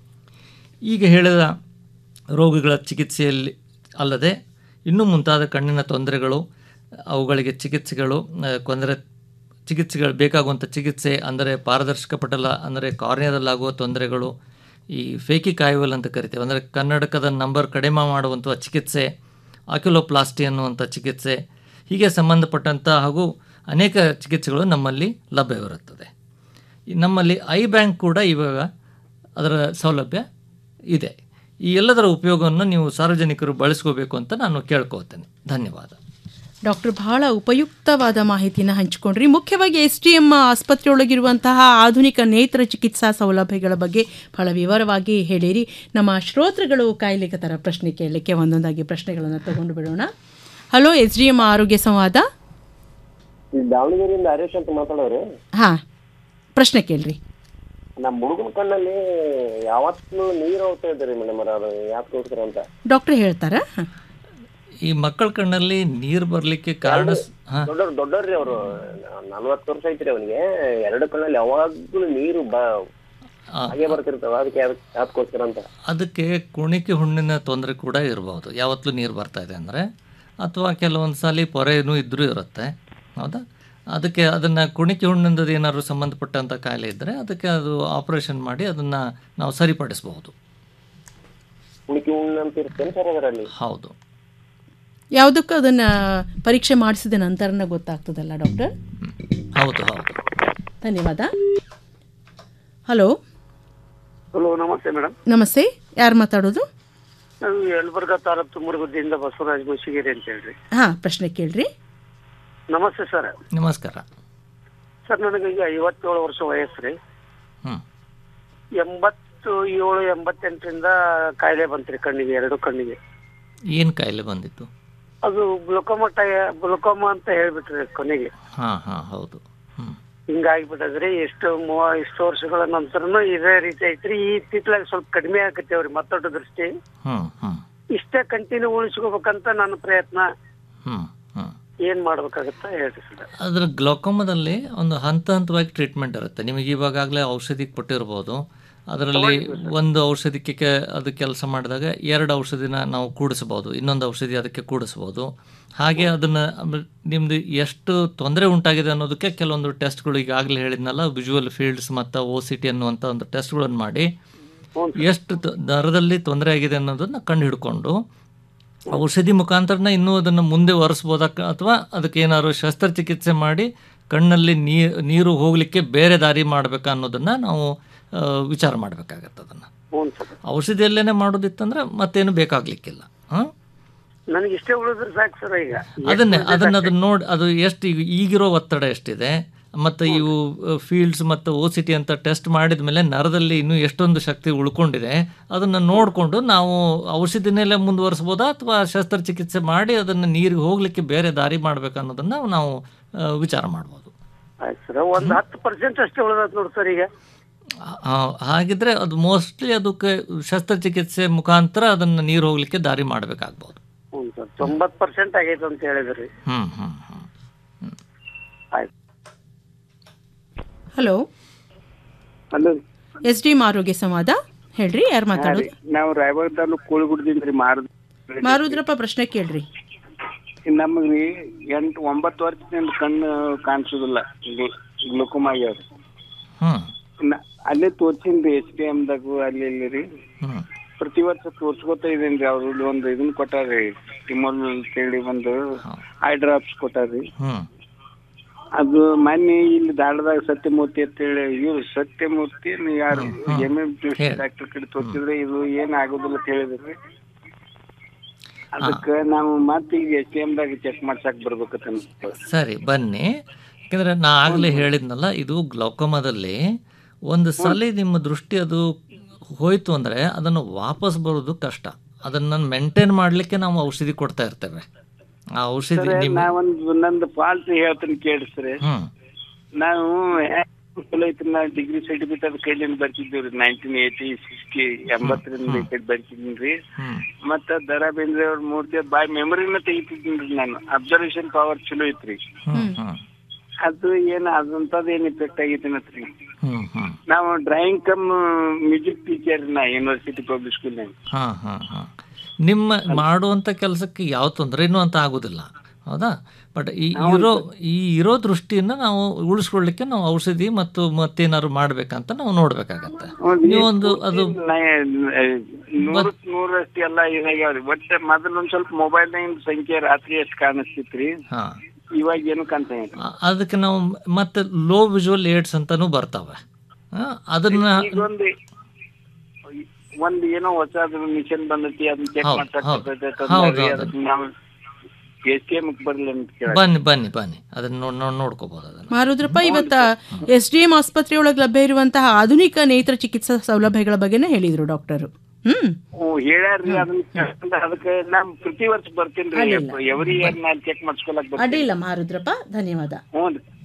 [SPEAKER 3] ಈಗ ಹೇಳಿದ ರೋಗಗಳ ಚಿಕಿತ್ಸೆಯಲ್ಲಿ ಅಲ್ಲದೆ ಇನ್ನೂ ಮುಂತಾದ ಕಣ್ಣಿನ ತೊಂದರೆಗಳು ಅವುಗಳಿಗೆ ಚಿಕಿತ್ಸೆಗಳು ಆ, ತೊಂದರೆ ಚಿಕಿತ್ಸೆಗಳು ಬೇಕಾಗುವಂಥ ಚಿಕಿತ್ಸೆ ಅಂದರೆ ಪಾರದರ್ಶಕ ಪಟಲ ಅಂದರೆ ಕಾರ್ನಿಯಾದಲ್ಲಾಗುವ ತೊಂದರೆಗಳು ಈ ಫೇಕಿ ಕಾಯುವಲ್ ಅಂತ ಕರಿತೇವೆ ಅಂದರೆ ಕನ್ನಡಕದ ನಂಬರ್ ಕಡಿಮೆ ಮಾಡುವಂಥ ಚಿಕಿತ್ಸೆ ಆಕ್ಯುಲೋಪ್ಲಾಸ್ಟಿ ಅನ್ನುವಂಥ ಚಿಕಿತ್ಸೆ ಹೀಗೆ ಸಂಬಂಧಪಟ್ಟಂಥ ಹಾಗೂ ಅನೇಕ ಚಿಕಿತ್ಸೆಗಳು ನಮ್ಮಲ್ಲಿ ಲಭ್ಯವಿರುತ್ತದೆ ಈ ನಮ್ಮಲ್ಲಿ ಐ ಬ್ಯಾಂಕ್ ಕೂಡ ಇವಾಗ ಅದರ ಸೌಲಭ್ಯ ಇದೆ ಈ ಎಲ್ಲದರ ಉಪಯೋಗವನ್ನು ನೀವು ಸಾರ್ವಜನಿಕರು ಬಳಸ್ಕೋಬೇಕು ಅಂತ ನಾನು ಕೇಳ್ಕೋತೇನೆ ಧನ್ಯವಾದ
[SPEAKER 4] ಡಾಕ್ಟರ್ ಬಹಳ ಉಪಯುಕ್ತವಾದ ಮಾಹಿತಿನ ಹಂಚಿಕೊಂಡ್ರಿ ಮುಖ್ಯವಾಗಿ ಎಸ್ ಟಿ ಎಂ ಆಸ್ಪತ್ರೆಯೊಳಗಿರುವಂತಹ ಆಧುನಿಕ ನೇತ್ರ ಚಿಕಿತ್ಸಾ ಸೌಲಭ್ಯಗಳ ಬಗ್ಗೆ ಬಹಳ ವಿವರವಾಗಿ ಹೇಳಿರಿ ನಮ್ಮ ಶ್ರೋತೃಗಳು ಕಾಯ್ಲಿಕ್ಕೆ ಪ್ರಶ್ನೆ ಕೇಳಲಿಕ್ಕೆ ಒಂದೊಂದಾಗಿ ಪ್ರಶ್ನೆಗಳನ್ನು ತಗೊಂಡು ಬಿಡೋಣ ಹಲೋ ಎಸ್ ಡಿ ಎಂ ಆರೋಗ್ಯ ಸಂವಾದ
[SPEAKER 5] ಈ ದಾವಣಗೆರೆಯಿಂದ ಹರೀಶ್ ಅಂತ ಮಾತಾಡೋರು
[SPEAKER 4] ಹಾ ಪ್ರಶ್ನೆ ಕೇಳ್ರಿ
[SPEAKER 5] ನಮ್ಮ ಹುಡುಗನ ಕಣ್ಣಲ್ಲಿ ಯಾವತ್ತೂ ನೀರು ಹೋಗ್ತಾ ಇದ್ದಾರೆ ಮೇಡಮ್ ಅದು ಯಾಕೋಸ್ಕರ ಅಂತ
[SPEAKER 4] ಡಾಕ್ಟರ್ ಹೇಳ್ತಾರಾ ಹ.
[SPEAKER 3] ಈ ಮಕ್ಕಳ ಕಣ್ಣಲ್ಲಿ ನೀರು ಬರಲಿಕ್ಕೆ ಕಾರಣ ಸ್- ಹಾ
[SPEAKER 5] ದೊಡ್ಡವ್ರು ದೊಡ್ಡವ್ರಿ ಅವರು ನಲ್ವತ್ತು ವರ್ಷ ಐತ್ರಿ ಅವನಿಗೆ ಎರಡು ಕಣ್ಣಲ್ಲಿ ಯಾವಾಗ್ಲೂ ನೀರು ಬ ಹಾಗೆ ಬರ್ತಿರ್ತಾವ ಅದಕ್ಕೆ ಯಾವ್ದ್- ಯಾವ್ದಕ್ಕೋಸ್ಕರ ಅಂತ
[SPEAKER 3] ಅದಕ್ಕೆ ಕುಣಿಕೆ ಹುಣ್ಣಿನ ತೊಂದರೆ ಕೂಡ ಇರಬಹುದು ಯಾವತ್ತೂ ನೀರು ಬರ್ತಾ ಇದೆ ಅಂದರೆ ಅಥವಾ ಕೆಲವೊಂದು ಸಾಲಿ ಪೊರೆನೂ ಇದ್ರೂ ಇರುತ್ತೆ ಹೌದಾ ಅದಕ್ಕೆ ಅದನ್ನು ಕುಣಿಕೆ ಹುಣ್ಣಿಂದ ಏನಾದ್ರು ಸಂಬಂಧಪಟ್ಟಂಥ ಕಾಯಿಲೆ ಇದ್ದರೆ ಅದಕ್ಕೆ ಅದು ಆಪರೇಷನ್ ಮಾಡಿ ಅದನ್ನು ನಾವು ಸರಿಪಡಿಸಬಹುದು
[SPEAKER 5] ಉಳಿಕೆ ಉಣ್ಣು ಅಂತ ಇರ್ತೇನೆ ಸರ್ ಅದರಲ್ಲಿ
[SPEAKER 3] ಹೌದು
[SPEAKER 4] ಯಾವುದಕ್ಕೂ ಅದನ್ನ ಪರೀಕ್ಷೆ ಮಾಡಿಸಿದ ನಂತರನೇ ಗೊತ್ತಾಗ್ತದಲ್ಲ ಡಾಕ್ಟರ್
[SPEAKER 3] ಹೌದು ಹೌದು
[SPEAKER 4] ಧನ್ಯವಾದ ಹಲೋ
[SPEAKER 6] ಹಲೋ ನಮಸ್ತೆ ಮೇಡಮ್
[SPEAKER 4] ನಮಸ್ತೆ ಯಾರು ಮಾತಾಡೋದು
[SPEAKER 6] ನಾವು ಯಲಬುರ್ಗಾ ತಾಲೂಕು ತುಮರಗುದ್ದಿಯಿಂದ ಬಸವರಾಜ್ ಮುಸಿಗೇರಿ ಅಂತ ಹೇಳ್ರಿ
[SPEAKER 4] ಹಾ ಪ್ರಶ್ನೆ ಕೇಳ್ರಿ
[SPEAKER 6] ನಮಸ್ತೆ ಸರ್
[SPEAKER 3] ನಮಸ್ಕಾರ
[SPEAKER 6] ಸರ್ ನನಗೆ ಈಗ ಐವತ್ತೇಳು ವರ್ಷ ವಯಸ್ಸು ರೀ
[SPEAKER 3] ಹ್ಮ್.
[SPEAKER 6] ಎಂಬತ್ತು ಏಳು ಎಂಬತ್ತೆಂಟರಿಂದ ಕಾಯಿಲೆ ಬಂತ್ರಿ ಕಣ್ಣಿಗೆ ಎರಡು ಕಣ್ಣಿಗೆ
[SPEAKER 3] ಏನು ಕಾಯಿಲೆ ಬಂದಿತ್ತು
[SPEAKER 6] ಅದು ಗ್ಲುಕೋಮಾ ಟೈ ಗ್ಲುಕೋಮಾ ಅಂತ ಹೇಳ್ಬಿಟ್ರಿ ಕೊನೆಗೆ
[SPEAKER 3] ಹಾಂ ಹಾಂ ಹೌದು
[SPEAKER 6] ಹಿಂಗಾಗಿಬಿಟ್ಟದ್ರಿ ಎಷ್ಟು ಮೂವ ಇಷ್ಟು ವರ್ಷಗಳ ನಂತರನು ಇದೇ ರೀತಿ ಐತ್ರಿ ಈ ತಿತ್ಲಾಗ ಸ್ವಲ್ಪ ಕಡಿಮೆ ಆಕತ್ತೇವ್ರಿ ಮತ್ತೊಟ್ಟು ದೃಷ್ಟಿ
[SPEAKER 3] ಹ್ಮ್ ಹ್ಮ್
[SPEAKER 6] ಇಷ್ಟೇ ಕಂಟಿನ್ಯೂ ಉಳಿಸ್ಕೋಬೇಕಂತ ನನ್ನ ಪ್ರಯತ್ನ
[SPEAKER 3] ಹ್ಮ್ ಹ್ಮ್
[SPEAKER 6] ಏನ್ ಮಾಡ್ಬೇಕಾಗತ್ತ ಹೇಳ್ರಿ ಸರ್
[SPEAKER 3] ಅದರ ಗ್ಲೋಕೋಮದಲ್ಲಿ ಒಂದು ಹಂತ ಹಂತವಾಗಿ ಟ್ರೀಟ್ಮೆಂಟ್ ಇರುತ್ತೆ ನಿಮಗೆ ಇವಾಗಲೇ ಔಷಧಿ ಕೊಟ್ಟಿರ್ಬೋದು ಅದರಲ್ಲಿ ಒಂದು ಔಷಧಿಗೆ ಕೆ- ಅದು ಕೆಲಸ ಮಾಡಿದಾಗ ಎರಡು ಔಷಧಿನ ನಾವು ಕೂಡಿಸ್ಬೋದು ಇನ್ನೊಂದು ಔಷಧಿ ಅದಕ್ಕೆ ಕೂಡಿಸ್ಬೋದು ಹಾಗೆ ಅದನ್ನು ನಿಮ್ಮದು ಎಷ್ಟು ತೊಂದರೆ ಉಂಟಾಗಿದೆ ಅನ್ನೋದಕ್ಕೆ ಕೆಲವೊಂದು ಟೆಸ್ಟ್ಗಳು ಈಗಾಗಲೇ ಹೇಳಿದ್ನಲ್ಲ ವಿಜುವಲ್ ಫೀಲ್ಡ್ಸ್ ಮತ್ತು ಓ ಸಿ ಟಿ ಅನ್ನುವಂಥ ಒಂದು ಟೆಸ್ಟ್ಗಳನ್ನು ಮಾಡಿ ಎಷ್ಟು ತ- ದರದಲ್ಲಿ ತೊಂದರೆ ಆಗಿದೆ ಅನ್ನೋದನ್ನು ಕಂಡು ಹಿಡ್ಕೊಂಡು ಔಷಧಿ ಮುಖಾಂತರನ ಇನ್ನೂ ಅದನ್ನು ಮುಂದೆ ಒರೆಸ್ಬೋದಕ್ಕ ಅಥವಾ ಅದಕ್ಕೆ ಏನಾದ್ರು ಶಸ್ತ್ರಚಿಕಿತ್ಸೆ ಮಾಡಿ ಕಣ್ಣಲ್ಲಿ ನೀರು ನೀರು ಹೋಗಲಿಕ್ಕೆ ಬೇರೆ ದಾರಿ ಮಾಡಬೇಕಾ ಅನ್ನೋದನ್ನು ನಾವು ಆ, ವಿಚಾರ ಮಾಡಬೇಕಾಗತ್ತೆ ಅದನ್ನು
[SPEAKER 6] ಹ್ಞೂ ಸರ್
[SPEAKER 3] ಔಷಧಿಯಲ್ಲೇ ಮಾಡೋದಿತ್ತಂದ್ರೆ ಮತ್ತೇನು ಬೇಕಾಗ್ಲಿಕ್ಕಿಲ್ಲ ಹಾಂ
[SPEAKER 6] ನನಗೆ ಇಷ್ಟೇ ಉಳಿದ್ರೆ ಸಾಕು ಸರ್ ಈಗ
[SPEAKER 3] ಅದನ್ನೇ ಅದನ್ನ ಅದನ್ನ ನೋಡಿ ಅದು ಎಷ್ಟು ಈಗ ಈಗಿರೋ ಒತ್ತಡ ಎಷ್ಟಿದೆ ಮತ್ತು ಇವು ಫೀಲ್ಡ್ಸ್ ಮತ್ತು ಓ ಸಿ ಟಿ ಅಂತ ಟೆಸ್ಟ್ ಮಾಡಿದ ಮೇಲೆ ನರದಲ್ಲಿ ಇನ್ನೂ ಎಷ್ಟೊಂದು ಶಕ್ತಿ ಉಳ್ಕೊಂಡಿದೆ ಅದನ್ನು ನೋಡಿಕೊಂಡು ನಾವು ಔಷಧಿನಲ್ಲೇ ಮುಂದುವರಿಸ್ಬೋದಾ ಅಥವಾ ಶಸ್ತ್ರಚಿಕಿತ್ಸೆ ಮಾಡಿ ಅದನ್ನು ನೀರಿಗೆ ಹೋಗಲಿಕ್ಕೆ ಬೇರೆ ದಾರಿ ಮಾಡ್ಬೇಕು ಅನ್ನೋದನ್ನು ನಾವು ಆ, ವಿಚಾರ ಮಾಡ್ಬೋದು
[SPEAKER 6] ಆಯ್ತು ಸರ್ ಒಂದು ಹತ್ತು ಪರ್ಸೆಂಟ್ ಅಷ್ಟೇ ಉಳಿದತ್ ನೋಡಿ ಸರ್ ಈಗ
[SPEAKER 3] ಆ, ಹಾಗಿದ್ರೆ ಅದು ಮೋಸ್ಟ್ಲಿ ಅದಕ್ಕೆ ಶಸ್ತ್ರಚಿಕಿತ್ಸೆ ಮುಖಾಂತರ ಅದನ್ನು ನೀರು ಹೋಗಲಿಕ್ಕೆ ದಾರಿ ಮಾಡಬೇಕಾಗ್ಬೋದು
[SPEAKER 6] ಹ್ಞೂ ಸರ್ ತೊಂಬತ್ತು ಪರ್ಸೆಂಟ್ ಆಗೈತೆ ಅಂತ ಹೇಳಿದ್ರಿ
[SPEAKER 3] ಹ್ಞೂ ಹ್ಞೂ ಹ್ಞೂ
[SPEAKER 6] ಆಯ್ತು
[SPEAKER 4] ಹಲೋ
[SPEAKER 7] ಹಲೋ
[SPEAKER 4] ಎಸ್ ಡಿ ಆರೋಗ್ಯ ಸಂವಾದ ಹೇಳ್ರಿ ಯಾರು ಮಾತಾಡೋದು
[SPEAKER 7] ನಾವು ರಾಯಬಾಗ ತಾಲೂಕು ಕೋಳಿಗುಡ್ದಿಂದ ರೀ ಮಾರುದ
[SPEAKER 4] ಮಾರುದ್ರಪ್ಪ ಪ್ರಶ್ನೆ ಕೇಳ್ರಿ
[SPEAKER 7] ನಮಗೆ ಎಂಟು ಒಂಬತ್ತು ವರ್ಷದಿಂದ ಕಣ್ಣು ಕಾಣಿಸೋದಿಲ್ಲ ಗ್ಲುಕೋಮಾ ಆಗ್ಯಾವ್ರಿ
[SPEAKER 3] ಹ್ಮ್
[SPEAKER 7] ನ- ಅಲ್ಲೇ ತೋರ್ಸಿನ್ರಿ ಎಚ್ ಪಿ ಎಮ್ದಾಗು ಅಲ್ಲಿ ಇಲ್ಲಿ ರೀ
[SPEAKER 3] ಹ್ಮ್
[SPEAKER 7] ಪ್ರತಿ ವರ್ಷ ತೋರ್ಸ್ಕೊತಾ ಇದೀನಿ ಅವ್ರು ಒಂದು ಇದನ್ನ ಕೊಟ್ಟಾರ್ರಿ ಟಿಮೋಲ್ ಅಂತೇಳಿ ಒಂದು ಐ ಡ್ರಾಪ್ಸ್ ಕೊಟ್ಟಾರ್ರಿ
[SPEAKER 3] ಹ್ಮ್
[SPEAKER 7] ಅದು ಮೊನ್ನೆ ಇಲ್ಲಿ ದಾಳದಾಗ ಸತ್ಯಮೂರ್ತಿ ಅಂತೇಳಿ ಇವ್ರು ಸತ್ಯಮೂರ್ತಿ ಏನ್ ಯಾರು ಎಂ ಎಂ ಡಾಕ್ಟರ್ ಕಡೆ ತೋರಿಸಿದ್ರೆ ಇದು ಏನ್ ಆಗೋದಿಲ್ಲ ಅಂತ ಹೇಳಿದ್ರಿ ಅದಕ್ಕ ನಾವು ಮತ್ತೆ ಈಗ ಎಸ್ ಟಿ ಎಮ್ದಾಗ ಚೆಕ್ ಮಾಡ್ಸಕ್ ಬರ್ಬೇಕಂತ ಅನ್ಸ್ತದೆ.
[SPEAKER 3] ಸರಿ ಬನ್ನಿ ಯಾಕಂದರೆ ನಾ ಆಗಲೇ ಹೇಳಿದ್ನಲ್ಲ ಇದು ಗ್ಲೌಕೋಮಾದಲ್ಲಿ ಒಂದು ಸಲ ನಿಮ್ಮ ದೃಷ್ಟಿ ಅದು ಹೋಯ್ತು ಅಂದರೆ ಅದನ್ನು ವಾಪಸ್ ಬರೋದು ಕಷ್ಟ ಅದನ್ನು ಮೇಂಟೈನ್ ಮಾಡಲಿಕ್ಕೆ ನಾವು ಔಷಧಿ ಕೊಡ್ತಾ ಇರ್ತೇವೆ ಆ ಔಷಧಿ
[SPEAKER 7] ಸರ್,
[SPEAKER 3] ನಿಮ್ಮ
[SPEAKER 7] ನಾ ಒಂದು ನಂದು ಫಾಲ್ಟ್ ಹೇಳ್ತೀನಿ ಕೇಳಿಸ್ರಿ
[SPEAKER 3] ಹ್ಮ್
[SPEAKER 7] ನಾವು ಚಲೋ ಐತ್ರಿ ನಾ ಡಿಗ್ರಿ ಸರ್ಟಿಫಿಕೇಟ್ ಅದ್ ಕೈಲಿಂದ ಬರ್ತಿದ್ದೀವಿ ನೈನ್ಟೀನ್ ಏಯ್ಟಿ ಸಿಕ್ಸ್ಟಿ ಎಂಬತ್ತರಿಂದ ಈ ಕಡೆ ಬರ್ತಿದ್ದೀನಿ ರೀ
[SPEAKER 3] ಹ್ಮ್
[SPEAKER 7] ಮತ್ತ ದರಾ ಬೇಂದ್ರೆ ಅವ್ರ ಮೂರ್ತಿ ಬಾಯ್ ಮೆಮೊರಿನ ತೆಗಿತಿದ್ದೀನಿ ನಾನು ಅಬ್ಸರ್ವೇಷನ್ ಪವರ್ ಚಲೋ ಐತ್ರಿ
[SPEAKER 3] ಹ್ಮ್ ಹ್ಮ್
[SPEAKER 7] ಅದು ಏನ್ ಅದಂತದ್ ಏನ್ ಇಫೆಕ್ಟ್ ಆಗೈತಿನತ್ರಿ
[SPEAKER 3] ಹ್ಮ್ ಹ್ಮ್
[SPEAKER 7] ನಾವು ಡ್ರಾಯಿಂಗ್ ಕಮ್ ಮ್ಯೂಸಿಕ್ ಟೀಚರ್ ನಾ ಯೂನಿವರ್ಸಿಟಿ ಪಬ್ಲಿಕ್ ಸ್ಕೂಲ್ನಾಗ
[SPEAKER 3] ಹಾಂ ಹಾಂ ಹಾಂ ನಿಮ್ಮ ಮಾಡುವಂಥ ಕೆಲಸಕ್ಕೆ ಯಾವ ತೊಂದರೆನೂ ಅಂತ ಆಗೋದಿಲ್ಲ ಹೌದಾ ಬಟ್ ಈ ಇರೋ ಈ ಇರೋ ದೃಷ್ಟಿಯನ್ನು ನಾವು ಉಳಿಸ್ಕೊಳ್ಳಿಕ್ಕೆ ನಾವು ಔಷಧಿ ಮತ್ತು ಮತ್ತೇನಾದ್ರು ಮಾಡ್ಬೇಕಂತ ನಾವು ನೋಡ್ಬೇಕಾಗತ್ತೆ ನೀವೊಂದು ಅದು
[SPEAKER 7] ನೂರಕ್ ನೂರಷ್ಟು ಎಲ್ಲ ಇದಾಗ್ಯಾವ್ರಿ ಒಟ್ಟ ಮೊದಲು ಒಂದ್ ಸ್ವಲ್ಪ ಮೊಬೈಲ್ನಾಗಿನ ಸಂಖ್ಯೆ ರಾತ್ರಿ ಎಷ್ಟು ಕಾಣಿಸ್ತಿತ್ರಿ
[SPEAKER 3] ಹಾಂ
[SPEAKER 7] ಇವಾಗ ಏನು ಕಾಣ್ತಾ
[SPEAKER 3] ಅದಕ್ಕೆ ನಾವು ಮತ್ತೆ ಲೋ ವಿಜುವಲ್ ಏಡ್ಸ್ ಅಂತಾನೂ ಬರ್ತಾವೆ ಆ, ಅದನ್ನ
[SPEAKER 7] ಈಗ ಒಂದು ಒಂದ್ ಏನೋ ಹೊಸದು ಮಿಷನ್ ಬಂದೈತಿ ಅದನ್ನ ಚೆಕ್
[SPEAKER 3] ಹೌದು,
[SPEAKER 7] ಮಾಡ್ಸಕ್
[SPEAKER 3] ಹೌದು.
[SPEAKER 7] ಬರ್ತೈತೆ
[SPEAKER 3] ಹೌದು,
[SPEAKER 7] ಅಂತಂದ್ರಿ.
[SPEAKER 3] ಹೌದು.
[SPEAKER 7] ಅದಕ್ಕೆ ನಾವು ಎಸ್ ಕೆ ಎಮ್ಗೆ ಬರ್ಲಿ ಅಂತ ಕೇಳ
[SPEAKER 3] ಬನ್ನಿ ಬನ್ನಿ ಬನ್ನಿ ಅದನ್ನ ನೋಡ್ ನೋಡ್ ನೋಡ್ಕೋಬಹುದು ಅದನ್ನ
[SPEAKER 4] ಮಾರುದ್ರಪ್ಪ ಇವತ್ತ ಎಸ್ ಡಿ ಎಂ ಆಸ್ಪತ್ರೆಯೊಳಗೆ ಲಭ್ಯ ಇರುವಂತಹ ಆಧುನಿಕ ನೇತ್ರ ಚಿಕಿತ್ಸಾ ಸೌಲಭ್ಯಗಳ ಬಗ್ಗೆನೇ ಹೇಳಿದ್ರು ಡಾಕ್ಟರು ಹ್ಮ್
[SPEAKER 7] ಹೇಳ್ಯಾರ್ರಿ ಅದನ್ನ ಕೇಳ್ಕೊಂಡ್ ಅದಕ್ಕೆ ನಾನ್ ಪ್ರತಿ ವರ್ಷ ಬರ್ತೀನಿ
[SPEAKER 4] ಅಡ್ಡಿಲ್ಲ.
[SPEAKER 7] ಎವ್ರಿ ಇಯರ್ ನಾನು ಚೆಕ್ ಮಾಡ್ಸ್ಕೊಳಕ್ ಬರ್ತೀನಿ
[SPEAKER 4] ಅಡ್ಡಿಲ್ಲ ಮಾರುದ್ರಪ್ಪ ಧನ್ಯವಾದ
[SPEAKER 7] ಹ್ಞೂ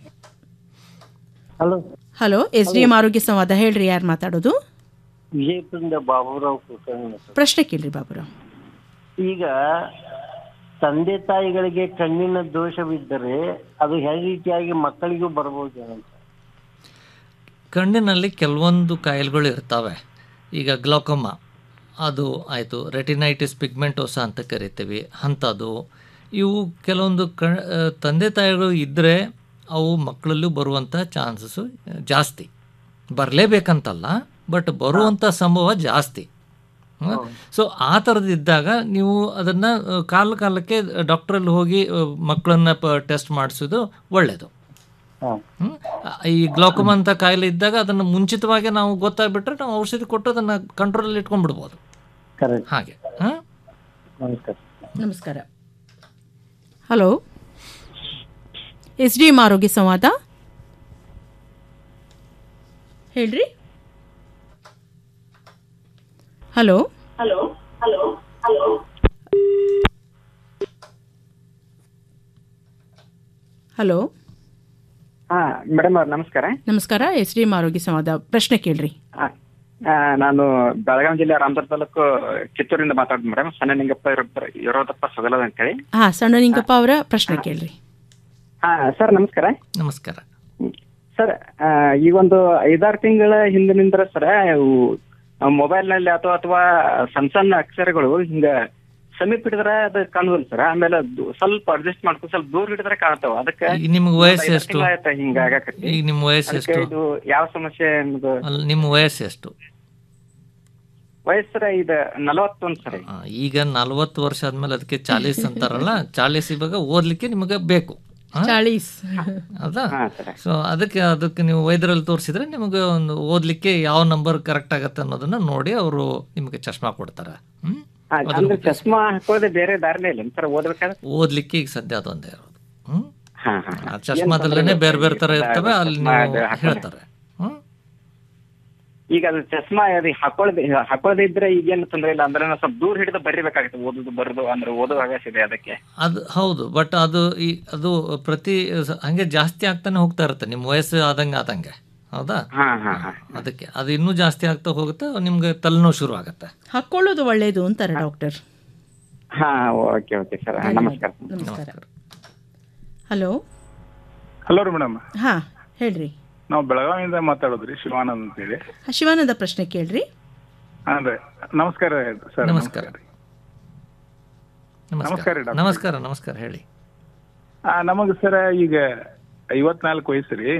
[SPEAKER 7] hello
[SPEAKER 4] hello S D M ಆರೋಗ್ಯ ಸಂವಾದ ಹೇಳ್ರಿ ಯಾರು ಮಾತಾಡೋದು
[SPEAKER 9] ವಿಜಯಪುರದಿಂದ ಬಾಬುರಾವ್ ಕುಲಕರ್ಣಿ ಮಾತಾಡ್ತೀನಿ.
[SPEAKER 4] ಪ್ರಶ್ನೆ ಕೇಳ್ರಿ ಬಾಬುರಾವ್
[SPEAKER 9] ಈಗ ತಂದೆ ತಾಯಿಗಳಿಗೆ ಕಣ್ಣಿನ ದೋಷವಿದ್ದರೆ ಅದು ಹೆರಿಟಿಯಾಗಿ ಮಕ್ಕಳಿಗೂ ಬರ್ಬೋದು ಅಂತ
[SPEAKER 3] ಕಣ್ಣಿನಲ್ಲಿ ಕೆಲವೊಂದು ಕಾಯಿಲೆಗಳು ಇರ್ತವೆ ಈಗ ಗ್ಲೋಕೋಮಾ ಅದು ಆಯಿತು ರೆಟಿನೈಟಿಸ್ ಪಿಗ್ಮೆಂಟೋಸ ಅಂತ ಕರಿತೀವಿ ಅಂಥದ್ದು ಇವು ಕೆಲವೊಂದು ಕ ಆ, ತಂದೆ ತಾಯಿಗಳು ಇದ್ದರೆ ಅವು ಮಕ್ಕಳಲ್ಲೂ ಬರುವಂಥ ಚಾನ್ಸಸ್ಸು ಜಾಸ್ತಿ ಬರಲೇಬೇಕಂತಲ್ಲ ಬಟ್ ಬರುವಂಥ ಸಂಭವ ಜಾಸ್ತಿ ಸೊ ಆ ಥರದ್ದಿದ್ದಾಗ ನೀವು ಅದನ್ನು ಕಾಲ ಕಾಲಕ್ಕೆ ಡಾಕ್ಟ್ರಲ್ಲಿ ಹೋಗಿ ಮಕ್ಕಳನ್ನ ಪ ಟೆಸ್ಟ್ ಮಾಡಿಸೋದು ಒಳ್ಳೆಯದು ಹ್ಮ್? ಈ ಗ್ಲೋಕೋಮ ಅಂತ ಕಾಯಿಲೆ ಇದ್ದಾಗ ಅದನ್ನು ಮುಂಚಿತವಾಗಿ ನಾವು ಗೊತ್ತಾಗ್ಬಿಟ್ರೆ ನಾವು ಔಷಧಿ ಕೊಟ್ಟು ಅದನ್ನು ಕಂಟ್ರೋಲಲ್ಲಿ ಇಟ್ಕೊಂಡ್ಬಿಡ್ಬೋದು ಹಾಗೆ ಹಾಂ
[SPEAKER 4] ನಮಸ್ಕಾರ ಹಲೋ ಎಸ್ ಡಿ ಎಂ ಆರೋಗ್ಯ ಸಂವಾದ ಹೇಳ್ರಿ hello
[SPEAKER 8] hello hello hello
[SPEAKER 4] hello
[SPEAKER 10] ಹಾ ಮೇಡಮ್ ಅವ್ರ ನಮಸ್ಕಾರ
[SPEAKER 4] ನಮಸ್ಕಾರ ಎಸ್ ಡಿ ಎಂ ಆರೋಗ್ಯ ಸಂವಾದ ಪ್ರಶ್ನೆ ಕೇಳ್ರಿ
[SPEAKER 10] ಆ, ಆ, ನಾನು ಬೆಳಗಾವಿ ಜಿಲ್ಲೆ ರಾಮದುರ್ಗ ತಾಲೂಕು ಕಿತ್ತೂರಿಂದ ಮಾತಾಡ್ತೀನಿ ಮೇಡಮ್ ಸಣ್ಣ ನಿಂಗಪ್ಪ ಇರೋ- ಇರೋದಪ್ಪ ಸದಲದ ಅಂತೇಳಿ
[SPEAKER 4] ಹಾ ಸಣ್ಣ ನಿಂಗಪ್ಪ ಅವರ ಪ್ರಶ್ನೆ ಕೇಳ್ರಿ
[SPEAKER 10] ಹಾ ಸರ್ ನಮಸ್ಕಾರ
[SPEAKER 3] ನಮಸ್ಕಾರ
[SPEAKER 10] ಸರ್ ಆ, ಈ ಒಂದು ಐದಾರು ತಿಂಗಳ ಹಿಂದಿನಿಂದ ಸರ್ ಮೊಬೈಲ್ ನಲ್ಲಿ ಅಥವಾ ಅಥವಾ ಸಣ್ಣ ಸಣ್ಣ ಅಕ್ಷರಗಳು ಹಿಂಗ ಸಮೀಪ ಹಿಡಿದ್ರೆ ಅದು ಕಾಣುದಿಲ್ಲ ಸರ್ ಆಮೇಲೆ ದೂ- ಸ್ವಲ್ಪ ಅಡ್ಜಸ್ಟ್ ಮಾಡ್ಕೊಂಡು ಸ್ವಲ್ಪ ದೂರ ಹಿಡಿದ್ರೆ ಕಾಣ್ತಾವ ಅದಕ್ಕೆ
[SPEAKER 3] ಈಗ ನಿಮ್ಗೆ ವಯಸ್ಸು
[SPEAKER 10] ಐದಾರು
[SPEAKER 3] ಎಷ್ಟು?
[SPEAKER 10] ತಿಂಗ್ಳ್ ಆಯ್ತಾ ಹಿಂಗ ಆಗಾಕತ್ತಿ
[SPEAKER 3] ಈಗ ನಿಮ್ಮ ವಯಸ್ಸು
[SPEAKER 10] ಅದಕ್ಕೆ
[SPEAKER 3] ಎಷ್ಟು?
[SPEAKER 10] ಇದು ಯಾವ ಸಮಸ್ಯೆ ಅನ್ನೋದು
[SPEAKER 3] ಅಲ್ಲ ನಿಮ್ಮ ವಯಸ್ಸು ಎಷ್ಟು
[SPEAKER 10] ವಯಸ್ಸರ ಇದು ನಲವತ್ತೊಂದು ಸರ್
[SPEAKER 3] ಆ, ಈಗ ನಲ್ವತ್ತು ವರ್ಷ ಆದ್ಮೇಲೆ ಅದಕ್ಕೆ ಚಾಲೀಸ್ ಅಂತಾರಲ್ಲ ಚಾಲೀಸ್ ಇವಾಗ ಓದ್ಲಿಕ್ಕೆ ನಿಮಗೆ ಬೇಕು ಆ?
[SPEAKER 4] ಚಾಳೀಸ್
[SPEAKER 3] ಹೌದಾ ಸೊ ಅದಕ್ಕೆ ಅದಕ್ಕೆ ನೀವು ವೈದ್ಯರಲ್ಲಿ ತೋರಿಸಿದ್ರೆ ನಿಮಗೆ ಒಂದು ಓದ್ಲಿಕ್ಕೆ ಯಾವ ನಂಬರ್ ಕರೆಕ್ಟ್ ಆಗತ್ತೆ ಅನ್ನೋದನ್ನ ನೋಡಿ ಅವರು ನಿಮಗೆ ಚಶ್ಮಾ ಕೊಡ್ತಾರೆ ಹ್ಮ್
[SPEAKER 10] ಆ,
[SPEAKER 3] ಅದನ್ನ
[SPEAKER 10] ಅಂದ್ರೆ
[SPEAKER 3] ಉಪಯೋಗಿಸಿ.
[SPEAKER 10] ಚಸ್ಮಾ ಹಾಕೋದೇ ಬೇರೆ ದಾರಿನೇ ಇಲ್ಲ ಸರ್ ಓದ್ಬೇಕಾದ್ರೆ
[SPEAKER 3] ಓದ್ಲಿಕ್ಕೆ ಈಗ ಸದ್ಯ ಅದೊಂದೇ ಇರೋದು ಹ್ಮ್
[SPEAKER 10] ಹಾ ಹಾ
[SPEAKER 3] ಆ ಚಶ್ಮಾದಲ್ಲೇನೆ ಬೇರೆ ಬೇರೆ ತರ ಇರ್ತವೆ ಅಲ್ಲಿ
[SPEAKER 10] ಚಸ್ಮಾ
[SPEAKER 3] ನೀವು
[SPEAKER 10] ಅದು ಹಾಕೊಂಡ್ರೆ.
[SPEAKER 3] ಹೇಳ್ತಾರೆ
[SPEAKER 10] ಈಗ ಅದು ಚಸ್ಮಾ ಅದು ಹಾಕೊಳ್ಳದೆ ಹಾಕೊಳ್ಳದೆ ಇದ್ರೆ ಈಗೇನು ತೊಂದ್ರೆ ಇಲ್ಲ ಅಂದ್ರೆ ನಾವು ಸ್ವಲ್ಪ ದೂರ ಹಿಡಿದು ಬರಿಬೇಕಾಗುತ್ತೆ ಓದುದು ಬರೋದು ಅಂದ್ರೆ ಓದೋ ಅವಕಾಶ ಇದೆ ಅದಕ್ಕೆ
[SPEAKER 3] ಅದು ಹೌದು ಬಟ್ ಅದು ಈ ಅದು ಪ್ರತಿ ಸ- ಹಂಗೆ ಜಾಸ್ತಿ ಆಗ್ತಾನೆ ಹೋಗ್ತಾ ಇರುತ್ತೆ ನಿಮ್ಮ ವಯಸ್ಸು ಆದಂಗೆ ಆದಂಗೆ ಹೌದಾ
[SPEAKER 10] ಹಾ ಹಾ ಹಾ
[SPEAKER 3] ಅದಕ್ಕೆ ಅದು ಇನ್ನೂ ಜಾಸ್ತಿ ಆಗ್ತಾ ಹೋಗುತ್ತೆ ನಿಮ್ಗೆ ತಲೆನೋವು ಶುರು ಆಗುತ್ತೆ
[SPEAKER 4] ಹಾಕೊಳ್ಳೋದು ಒಳ್ಳೇದು ಅಂತಾರೆ ಡಾಕ್ಟರ್
[SPEAKER 10] ಹಾ ಓಕೆ ಓಕೆ ಸರ್ ನಮಸ್ಕಾರ
[SPEAKER 4] ನಮಸ್ಕಾರ ಹಲೋ
[SPEAKER 11] ಹಲೋ ರೀ ಮೇಡಮ್
[SPEAKER 4] ಹಾ ಹೇಳ್ರಿ
[SPEAKER 11] ನಾವು ಬೆಳಗಾವಿಯಿಂದ ಮಾತಾಡೋದ್ರಿ ಶಿವಾನಂದ್ ಅಂತೇಳಿ
[SPEAKER 4] ಆ, ಶಿವಾನಂದ ಪ್ರಶ್ನೆ ಕೇಳ್ರಿ
[SPEAKER 11] ಹಾಂ ರೀ ನಮಸ್ಕಾರ ಸರ್
[SPEAKER 3] ನಮಸ್ಕಾರ
[SPEAKER 11] ನಮಸ್ಕಾರ ರೀ ಡಾಕ್ಟರ್.
[SPEAKER 3] ನಮಸ್ಕಾರ ನಮಸ್ಕಾರ ಹೇಳಿ
[SPEAKER 11] ನಮಗೆ ಸರ್ ಈಗ ಐವತ್ನಾಲ್ಕು ವಯಸ್ಸು ರೀ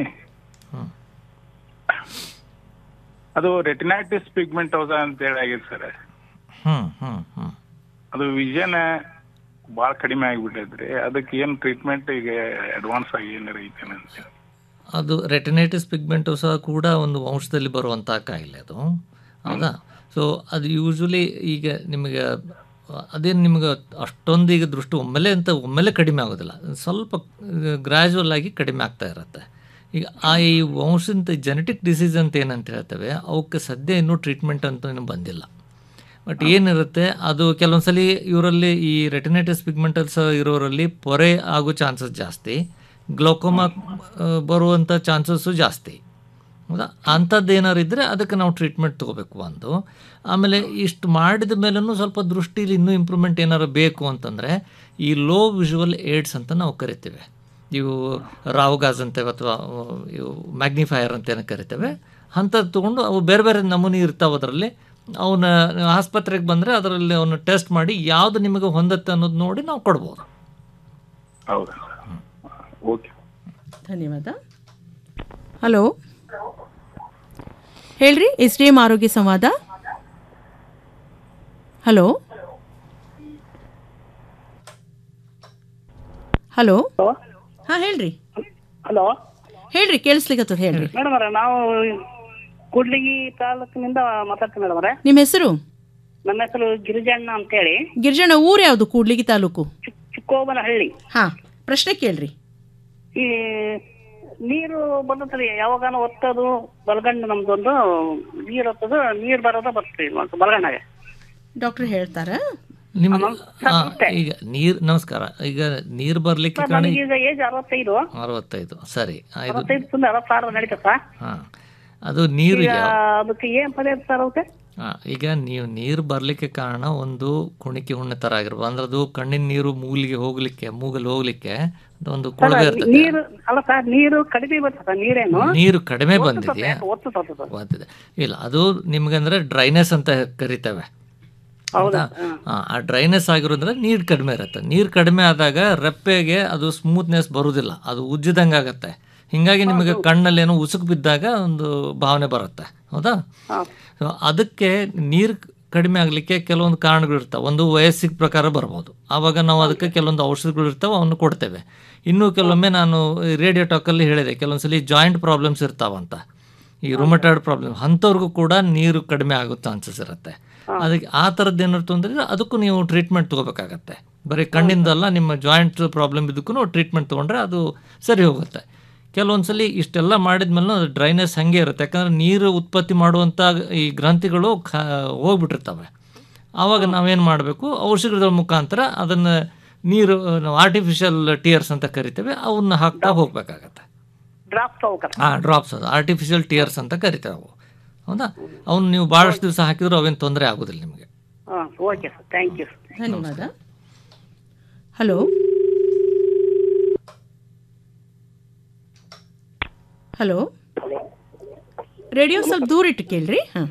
[SPEAKER 11] ಅದು ರೆಟಿನೈಟಿಸ್ ಪಿಗ್ಮೆಂಟೋಸ ಅಂತ ಹೇಳಿ ಆಗಿದೆ ಸರ್
[SPEAKER 3] ಹ್ಮ್ ಹ್ಮ್ ಹ್ಮ್
[SPEAKER 11] ಅದು ವಿಷನ್ ಭಾಳ ಕಡಿಮೆ ಆಗಿಬಿಟ್ಟೈತ್ರಿ ಅದಕ್ಕೆ ಏನು ಟ್ರೀಟ್ಮೆಂಟ್ ಈಗ ಅಡ್ವಾನ್ಸ್ ಆಗಿ ಏನಾರ ಐತೇನ ಅಂತ
[SPEAKER 3] ಅದು ರೆಟಿನೈಟಿಸ್ ಪಿಗ್ಮೆಂಟೋಸ ಕೂಡ ಒಂದು ವಂಶದಲ್ಲಿ ಬರುವಂಥ ಕಾಯಿಲೆ ಅದು ಹೌದಾ ಸೊ ಅದು ಯೂಶ್ವಲಿ ಈಗ ನಿಮಗೆ ಅದೇನು ನಿಮಗೆ ಅಷ್ಟೊಂದು ಈಗ ದೃಷ್ಟಿ ಒಮ್ಮೆಲೆ ಅಂತ ಒಮ್ಮೆಲೆ ಕಡಿಮೆ ಆಗೋದಿಲ್ಲ ಸ್ವಲ್ಪ ಗ್ರ್ಯಾಜುವಲ್ ಆಗಿ ಕಡಿಮೆ ಆಗ್ತಾ ಇರುತ್ತೆ ಈಗ ಆ ಈ ವಂಶದ ಜೆನೆಟಿಕ್ ಡಿಸೀಸ್ ಅಂತ ಏನಂತ ಹೇಳ್ತೇವೆ ಅವಕ್ಕೆ ಸದ್ಯ ಇನ್ನೂ ಟ್ರೀಟ್ಮೆಂಟ್ ಅಂತ ಇನ್ನೂ ಬಂದಿಲ್ಲ ಬಟ್ ಏನಿರುತ್ತೆ ಅದು ಕೆಲವೊಂದು ಸಲ ಇವರಲ್ಲಿ ಈ ರೆಟಿನೈಟಿಸ್ ಪಿಗ್ಮೆಂಟಲ್ಸ್ ಇರೋರಲ್ಲಿ ಪೊರೆ ಆಗೋ ಚಾನ್ಸಸ್ ಜಾಸ್ತಿ ಗ್ಲೋಕೋಮಾ ಬರುವಂಥ ಚಾನ್ಸಸ್ಸು ಜಾಸ್ತಿ ಹೌದಾ ಅಂಥದ್ದು ಏನಾರು ಇದ್ದರೆ ಅದಕ್ಕೆ ನಾವು ಟ್ರೀಟ್ಮೆಂಟ್ ತೊಗೋಬೇಕು ಒಂದು ಆಮೇಲೆ ಇಷ್ಟು ಮಾಡಿದ ಮೇಲೂ ಸ್ವಲ್ಪ ದೃಷ್ಟಿಲಿ ಇನ್ನೂ ಇಂಪ್ರೂವ್ಮೆಂಟ್ ಏನಾರು ಬೇಕು ಅಂತಂದರೆ ಈ ಲೋ ವಿಜುವಲ್ ಏಡ್ಸ್ ಅಂತ ನಾವು ಕರಿತೇವೆ ಇವು ರಾವ್ಗಾಸ್ ಅಂತೇವೆ ಅಥವಾ ಇವು ಮ್ಯಾಗ್ನಿಫೈಯರ್ ಅಂತ ಏನೋ ಕರಿತೇವೆ ಅಂಥದ್ದು ತೊಗೊಂಡು ಅವು ಬೇರೆ ಬೇರೆ ನಮೂನಿ ಇರ್ತಾವೆ ಅದರಲ್ಲಿ ಅವನ ಆಸ್ಪತ್ರೆಗೆ ಬಂದರೆ ಅದರಲ್ಲಿ ಅವನು ಟೆಸ್ಟ್ ಮಾಡಿ ಯಾವುದು ನಿಮಗೆ ಹೊಂದತ್ತೆ ಅನ್ನೋದು ನೋಡಿ ನಾವು ಕೊಡ್ಬೋದು
[SPEAKER 11] ಹೌದಾ ಓಕೆ
[SPEAKER 4] ಧನ್ಯವಾದ ಹಲೋ ಹೇಳ್ರಿ ಎಸ್ ಡಿ ಎಂ ಆರೋಗ್ಯ ಸಂವಾದ ಹಲೋ ಹಲೋ ಹಾ ಹೇಳ್ರಿ
[SPEAKER 6] ಹಲೋ
[SPEAKER 4] ಹೇಳ್ರಿ ಕೇಳಿಸ್ಲಿಕ್ಕತ್ತದ ಹೇಳ್ರಿ
[SPEAKER 6] ಮೇಡಮ್ ಅವರೇ ನಾವು ಕೂಡ್ಲಿಗಿ ತಾಲೂಕಿನಿಂದ ಮಾತಾಡ್ತೀನಿ ಮೇಡಮ್ ಅವರೇ
[SPEAKER 4] ನಿಮ್ಮ ಹೆಸರು
[SPEAKER 6] ನನ್ನ ಹೆಸರು ಗಿರಿಜಣ್ಣ ಅಂತೇಳಿ
[SPEAKER 4] ಗಿರಿಜಣ್ಣ ಊರು ಯಾವುದು ಕೂಡ್ಲಿಗಿ ತಾಲೂಕು
[SPEAKER 6] ಚಿಕ್ಕೋಬನಹಳ್ಳಿ
[SPEAKER 4] ಹಾ ಪ್ರಶ್ನೆ ಕೇಳ್ರಿ
[SPEAKER 6] ಈ ನೀರು ಬಂದತ್ರಿ ಯಾವಾಗಾನ ಒತ್ತದು ಬಲಗಣ್ಣು ನಮ್ದೊಂದು ನೀರು ಒತ್ತದು ನೀರು ಬರೋದ ಬರ್ತದೆ ಬಲಗಣ್ಣಾಗೆ
[SPEAKER 4] ಡಾಕ್ಟರ್ ಹೇಳ್ತಾರ
[SPEAKER 3] ನಿಮ್ಗೆ ಆ, ಈಗ ನೀರು ನಮಸ್ಕಾರ ಈಗ ನೀರು ಬರಲಿಕ್ಕೆ ಕಾರಣ
[SPEAKER 6] ನನಗೀಗ ಏಜ್ ಅರವತ್ತೈದು
[SPEAKER 3] ಅರವತ್ತೈದು ಸರಿ ಆ, ಇದು
[SPEAKER 6] ಅರವತ್ತೈದು ತುಂಬ ಅರವತ್ತಾರು ನಡೀತದ
[SPEAKER 3] ಹಾಂ ಅದು ನೀರು
[SPEAKER 6] ಈಗ
[SPEAKER 3] ಯಾವ
[SPEAKER 6] ಅದಕ್ಕೆ ಏನ್ ಪದಾರ್ಥ ಸರ್ ಅವಕ್ಕೆ
[SPEAKER 3] ಆ, ಈಗ ನೀವು ನೀರು ಬರಲಿಕ್ಕೆ ಕಾರಣ ಒಂದು ಕುಣಿಕೆ ಹುಣ್ಣೆ ಥರ ಆಗಿರ್ಬೋದು ಅಂದ್ರೆ ಅದು ಕಣ್ಣಿನ ನೀರು ಮೂಲಿಗೆ ಹೋಗ್ಲಿಕ್ಕೆ ಮೂಗಲ್ಲಿ ಹೋಗ್ಲಿಕ್ಕೆ ಅದು ಒಂದು ಕೊಳವೆ ಇರ್ತದೆ
[SPEAKER 6] ನೀರು ಅಲ್ಲ ಸರ್ ನೀರು ಕಡಿಮೆ ಬರ್ತದ ನೀರೇನು
[SPEAKER 3] ನೀರು ಕಡಿಮೆ
[SPEAKER 6] ಒತ್ತು
[SPEAKER 3] ಬಂದಿದೆಯಾ
[SPEAKER 6] ಸ್ವಲ್ಪ, ಒತ್ತು ಸ್ವಲ್ಪ ಸ್ವಲ್ಪ.
[SPEAKER 3] ಬಂದಿದೆ ಇಲ್ಲ ಅದು ನಿಮ್ಗಂದ್ರೆ ಡ್ರೈನೆಸ್ ಅಂತ ಕರಿತೇವೆ
[SPEAKER 6] ಹೌದಾ
[SPEAKER 3] ಆ, ಆ ಡ್ರೈನೆಸ್ ಆಗಿರೋದ್ರೆ ನೀರು ಕಡಿಮೆ ಇರುತ್ತೆ ನೀರು ಕಡಿಮೆ ಆದಾಗ ರೆಪ್ಪೆಗೆ ಅದು ಸ್ಮೂತ್ನೆಸ್ ಬರುವುದಿಲ್ಲ ಅದು ಉಜ್ಜಿದಂಗೆ ಆಗತ್ತೆ ಹಿಂಗಾಗಿ ನಿಮಗೆ ಕಣ್ಣಲ್ಲಿ ಏನೋ ಉಸುಕು ಬಿದ್ದಾಗ ಒಂದು ಭಾವನೆ ಬರುತ್ತೆ ಹೌದಾ ಸೊ ಅದಕ್ಕೆ ನೀರು ಕಡಿಮೆ ಆಗಲಿಕ್ಕೆ ಕೆಲವೊಂದು ಕಾರಣಗಳು ಇರ್ತಾವೆ ಒಂದು ವಯಸ್ಸಿಗೆ ಪ್ರಕಾರ ಬರ್ಬೋದು ಆವಾಗ ನಾವು ಅದಕ್ಕೆ ಕೆಲವೊಂದು ಔಷಧಿಗಳು ಇರ್ತಾವೆ ಅವನ್ನು ಕೊಡ್ತೇವೆ ಇನ್ನೂ ಕೆಲವೊಮ್ಮೆ ನಾನು ರೇಡಿಯೋ ಟಾಕಲ್ಲಿ ಹೇಳಿದೆ ಕೆಲವೊಂದ್ಸಲಿ ಜಾಯಿಂಟ್ ಪ್ರಾಬ್ಲಮ್ಸ್ ಇರ್ತಾವಂತ ಈ ರುಮಟಾಯ್ಡ್ ಪ್ರಾಬ್ಲಮ್ ಅಂಥವ್ರಿಗೂ ಕೂಡ ನೀರು ಕಡಿಮೆ ಆಗೋ ಚಾನ್ಸಸ್ ಇರುತ್ತೆ ಅದಕ್ಕೆ ಆ ಥರದ್ದು ಏನಾರು ತೊಂದರೆ ಅದಕ್ಕೂ ನೀವು ಟ್ರೀಟ್ಮೆಂಟ್ ತೊಗೋಬೇಕಾಗತ್ತೆ ಬರೀ ಕಣ್ಣಿಂದಲ್ಲ ನಿಮ್ಮ ಜಾಯಿಂಟ್ ಪ್ರಾಬ್ಲಮ್ ಇದಕ್ಕೂ ಟ್ರೀಟ್ಮೆಂಟ್ ತೊಗೊಂಡ್ರೆ ಅದು ಸರಿ ಹೋಗುತ್ತೆ ಕೆಲವೊಂದ್ಸಲಿ ಇಷ್ಟೆಲ್ಲ ಮಾಡಿದ್ಮೇಲೆ ಅದು ಡ್ರೈನೆಸ್ ಹಾಗೆ ಇರುತ್ತೆ ಯಾಕಂದರೆ ನೀರು ಉತ್ಪತ್ತಿ ಮಾಡುವಂಥ ಈ ಗ್ರಂಥಿಗಳು ಖ ಹೋಗ್ಬಿಟ್ಟಿರ್ತವೆ ಆವಾಗ ನಾವೇನು ಮಾಡಬೇಕು ಔಷಧಿಗಳ ಮುಖಾಂತರ ಅದನ್ನು ನೀರು ನಾವು ಆರ್ಟಿಫಿಷಿಯಲ್ ಟಿಯರ್ಸ್ ಅಂತ ಕರಿತೇವೆ ಅವನ್ನ ಹಾಕ್ತಾ ಹೋಗ್ಬೇಕಾಗತ್ತೆ
[SPEAKER 6] ಡ್ರಾಪ್ ತಗೋಕರ
[SPEAKER 3] ಹಾಂ ಡ್ರಾಪ್ಸ್ ಅದು ಆರ್ಟಿಫಿಷಿಯಲ್ ಟಿಯರ್ಸ್ ಅಂತ ಕರಿತೇವೆ ಅವು ಹೌದಾ ಅವ್ನು ನೀವು ಭಾಳಷ್ಟು ದಿವಸ ಹಾಕಿದ್ರು ಅವೇನು ತೊಂದರೆ ಆಗೋದಿಲ್ಲ ನಿಮಗೆ
[SPEAKER 6] ಹಾಂ ಓಕೆ ಸರ್ ಥ್ಯಾಂಕ್ ಯು
[SPEAKER 4] ಧನ್ಯವಾದ ಹಲೋ ಹಲೋ ರೇಡಿಯೋ ಸ್ವಲ್ಪ ದೂರ ಇಟ್ಟು ಕೇಳ್ರಿ ಹಾಂ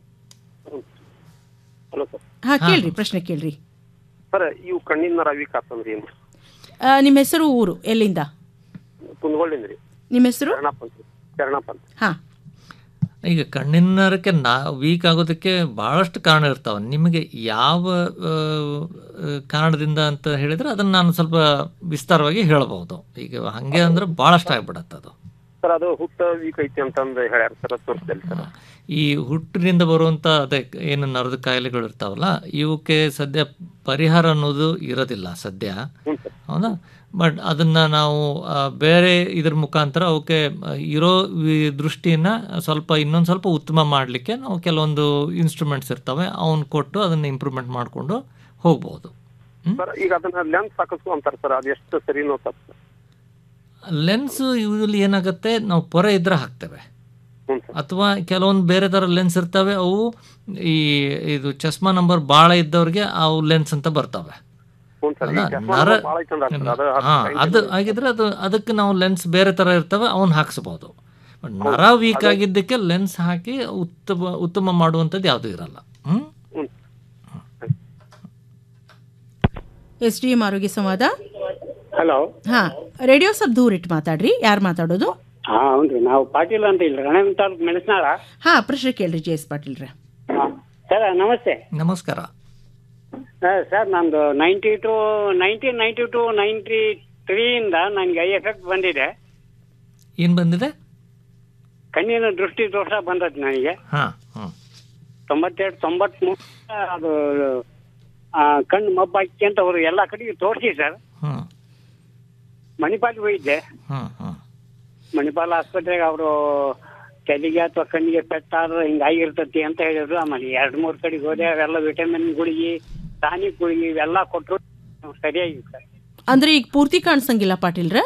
[SPEAKER 5] ಹಲೋ ಸರ್
[SPEAKER 4] ಹಾಂ ಕೇಳ್ರಿ ಪ್ರಶ್ನೆ ಕೇಳ್ರಿ
[SPEAKER 5] ಸರ್ ಇವು ಕಣ್ಣಿನ ನರ ವೀಕ್ ಆಗ್ತಂದ್ರಿ ಏನು
[SPEAKER 4] ಆ, ನಿಮ್ಮ ಹೆಸರು ಊರು ಎಲ್ಲಿಂದ
[SPEAKER 5] ಕುಂದಗೋಳಿಂದ ರೀ
[SPEAKER 4] ನಿಮ್ಮ ಹೆಸರು
[SPEAKER 5] ಶರಣಪ್ಪ ಅಂತ ರೀ ಶರಣಪ್ಪ ಅಂತ
[SPEAKER 4] ಹಾಂ
[SPEAKER 3] ಈಗ ಕಣ್ಣಿನ ನರಕ್ಕೆ ನಾ ವೀಕ್ ಆಗೋದಕ್ಕೆ ಭಾಳಷ್ಟು ಕಾರಣ ಇರ್ತಾವೆ ನಿಮಗೆ ಯಾವ ಆ, ಆ, ಕಾರಣದಿಂದ ಅಂತ ಹೇಳಿದರೆ ಅದನ್ನು ನಾನು ಸ್ವಲ್ಪ ವಿಸ್ತಾರವಾಗಿ ಹೇಳ್ಬೋದು ಈಗ ಹಾಗೆ ಅಂದ್ರೆ ಭಾಳಷ್ಟು ಆಗ್ಬಿಡತ್ತೆ ಅದು
[SPEAKER 5] ಸರ್ ಅದು ಹುಟ್ಟ ವೀಕ್ ಐತಿ ಅಂತಂದು ಹೇಳ್ಯಾರ ಸರ್ ಅದು ತೋರಿಸ್ದಲ್ಲಿ ಸರ್
[SPEAKER 3] ಈ ಹುಟ್ಟಿನಿಂದ ಬರುವಂಥ ಅದೇ ಏನು ನರದ ಕಾಯಿಲೆಗಳು ಇರ್ತಾವಲ್ಲ ಇವಕ್ಕೆ ಸದ್ಯ ಪರಿಹಾರ ಅನ್ನೋದು ಇರೋದಿಲ್ಲ ಸದ್ಯ ಹೌದಾ ಬಟ್ ಅದನ್ನು ನಾವು ಆ, ಬೇರೆ ಇದ್ರ ಮುಖಾಂತರ ಅವಕ್ಕೆ ಆ, ಇರೋ ವಿ- ದೃಷ್ಟಿನ ಸ್ವಲ್ಪ ಇನ್ನೊಂದು ಸ್ವಲ್ಪ ಉತ್ತಮ ಮಾಡಲಿಕ್ಕೆ ನಾವು ಕೆಲವೊಂದು ಇನ್ಸ್ಟ್ರೂಮೆಂಟ್ಸ್ ಇರ್ತವೆ ಅವನ್ನ ಕೊಟ್ಟು ಅದನ್ನು ಇಂಪ್ರೂವ್ಮೆಂಟ್ ಮಾಡಿಕೊಂಡು ಹೋಗ್ಬೋದು
[SPEAKER 5] ಸರ್ ಈಗ ಅದನ್ನ ಲೆನ್ಸ್ ಹಾಕಿಸ್ಕೊ ಅಂತಾರೆ ಸರ್ ಅದು ಎಷ್ಟು ಸರಿನೋ ತಪ್ಪು
[SPEAKER 3] ಲೆನ್ಸ್ ಯೂಶಲಿ ಏನಾಗುತ್ತೆ ನಾವು ಪೊರೆ ಇದ್ರೆ ಹಾಕ್ತೇವೆ ಅಥವಾ ಕೆಲವೊಂದು ಬೇರೆ ಥರ ಲೆನ್ಸ್ ಇರ್ತವೆ ಅವು ಈ ಇದು ಚಸ್ಮಾ ನಂಬರ್ ಭಾಳ ಇದ್ದವ್ರಿಗೆ ಅವು ಲೆನ್ಸ್ ಅಂತ ಬರ್ತವೆ
[SPEAKER 5] ಹ್ಞೂ ಸರ್ ಈ
[SPEAKER 3] ಅಲ್ಲ,
[SPEAKER 5] ಚಸ್ಮಾ
[SPEAKER 3] ನರ
[SPEAKER 5] ಭಾಳ ಐತೆ ಅಂದಾರ ಸರ್ ಅದು
[SPEAKER 3] ಹಾ ಅದು ಆಗಿದ್ರೆ ಅದು ಅದಕ್ಕೆ ನಾವು ಲೆನ್ಸ್ ಬೇರೆ ಥರ ಇರ್ತವೆ ಅವನ್ನ ಹಾಕ್ಸ್ಬೋದು ಬಟ್ ನರ ವೀಕ್ ಆಗಿದ್ದಕ್ಕೆ ಲೆನ್ಸ್ ಹಾಕಿ ಉತ್ತಮ ಉತ್ತಮ ಮಾಡುವಂಥದ್ದು ಯಾವುದೂ ಇರಲ್ಲ ಹ್ಮ್
[SPEAKER 4] ಎಸ್ ಡಿ ಎಂ ಆರೋಗ್ಯ ಸಂವಾದ
[SPEAKER 12] ಹಲೋ
[SPEAKER 4] ಹಾಂ ರೇಡಿಯೋ ಸ್ವಲ್ಪ ದೂರ ಇಟ್ಟು ಮಾತಾಡ್ರಿ ಯಾರು ಮಾತಾಡೋದು
[SPEAKER 12] ಹಾ ಹೌನ್ರಿ ನಾವು ಪಾಟೀಲ್ ಅಂತ ಇಲ್ಲ ರಣೇಮ್ ತಾಲೂಕು ಮೆಣಸನಾಳ
[SPEAKER 4] ಹಾಂ ಪ್ರಶ್ನೆ ಕೇಳ್ರಿ ಜೆ ಎಸ್ ಪಾಟೀಲ್ರ
[SPEAKER 12] ಸರ್ ನಮಸ್ತೆ
[SPEAKER 3] ನಮಸ್ಕಾರ
[SPEAKER 12] ಆ, ಸರ್ ನಂದು ninety two nineteen ninety two ninety ತ್ರೀಯಿಂದ ನನಗೆ ಐ ಎಫೆಕ್ಟ್ ಬಂದಿದೆ
[SPEAKER 3] ಏನು ಬಂದಿದೆ
[SPEAKER 12] ಕಣ್ಣಿನ ದೃಷ್ಟಿ ದೋಷ ಬಂದದ್ದು ನನಗೆ
[SPEAKER 3] ಹಾಂ ಹಾಂ
[SPEAKER 12] ತೊಂಬತ್ತೆರಡು ತೊಂಬತ್ಮೂರು ಅದು ಆ, ಕಣ್ಣು ಮಬ್ಬಾಕಿ ಅಂತ ಅವರು ಎಲ್ಲ ಕಡೆಗೆ ತೋರಿಸಿ ಸರ್
[SPEAKER 3] ಹ್ಮ್.
[SPEAKER 12] ಮಣಿಪಾಲ್ಗೆ ಹೋಗಿದ್ದೆ
[SPEAKER 3] ಹ್ಮ್ ಹ್ಮ್
[SPEAKER 12] ಮಣಿಪಾಲ್ ಆಸ್ಪತ್ರೆಗೆ ಅವರು ತಲೆಗೆ ಅಥವಾ ಕಣ್ಣಿಗೆ ಪೆಟ್ಟಾದ್ರೆ ಹಿಂಗಾಗಿರ್ತತಿ ಅಂತ ಹೇಳಿದ್ರು ಆಮೇಲೆ ಎರಡು ಮೂರು ಕಡೆಗೆ ಹೋದೆ ಅವೆಲ್ಲ ವಿಟಮಿನ್ ಗುಳಿಗೆ ಟಾನಿಕ್ ಗುಳಿಗೆ ಇವೆಲ್ಲ ಕೊಟ್ಟರು ಸರಿಯಾಗಿ ಸರ್
[SPEAKER 4] ಅಂದ್ರೆ ಈಗ ಪೂರ್ತಿ ಕಾಣಿಸಂಗಿಲ್ಲ ಪಾಟೀಲ್ರ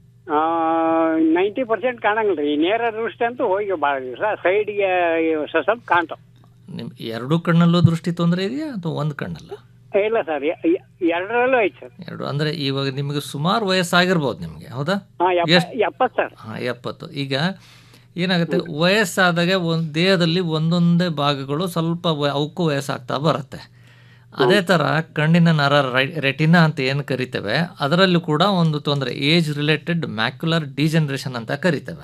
[SPEAKER 12] ನೈಂಟಿ ಪರ್ಸೆಂಟ್ ಕಾಣಂಗಿಲ್ಲ ರೀ ನೇರ ದೃಷ್ಟಿ ಅಂತೂ ಹೋಗಿ ಭಾಳ ದಿವಸ ಸೈಡ್ಗೆ ಸ್ವಲ್ಪ ಕಾಣ್ತಾವ
[SPEAKER 3] ನಿಮ್ ಎರಡೂ ಕಣ್ಣಲ್ಲೂ ದೃಷ್ಟಿ ತೊಂದರೆ ಇದೆಯಾ ಅಥವಾ ಒಂದು ಕಣ್ಣಲ್ಲ
[SPEAKER 12] ಇಲ್ಲ ಸರ್ ಎರಡರಲ್ಲೂ ಐತೆ ಸರ್
[SPEAKER 3] ಎರಡು ಅಂದರೆ ಇವಾಗ ನಿಮಗೆ ಸುಮಾರು ವಯಸ್ಸಾಗಿರ್ಬೋದು ನಿಮಗೆ ಹೌದಾ
[SPEAKER 12] ಹಾಂ
[SPEAKER 3] ಎಷ್ಟ್-
[SPEAKER 12] ಎಪ್ಪತ್ತು ಸರ್
[SPEAKER 3] ಹಾಂ ಎಪ್ಪತ್ತು ಈಗ ಏನಾಗುತ್ತೆ ವಯಸ್ಸಾದಾಗ ಒಂದು ದೇಹದಲ್ಲಿ ಒಂದೊಂದೇ ಭಾಗಗಳು ಸ್ವಲ್ಪ ವ- ಅವಕ್ಕೂ ವಯಸ್ಸಾಗ್ತಾ ಬರುತ್ತೆ ಅದೇ ಥರ ಕಣ್ಣಿನ ನರ ರೈ- ರೆಟಿನಾ ಅಂತ ಏನು ಕರಿತೇವೆ ಅದರಲ್ಲೂ ಕೂಡ ಒಂದು ತೊಂದರೆ ಏಜ್ ರಿಲೇಟೆಡ್ ಮ್ಯಾಕ್ಯುಲರ್ ಡಿಜನರೇಷನ್ ಅಂತ ಕರಿತೇವೆ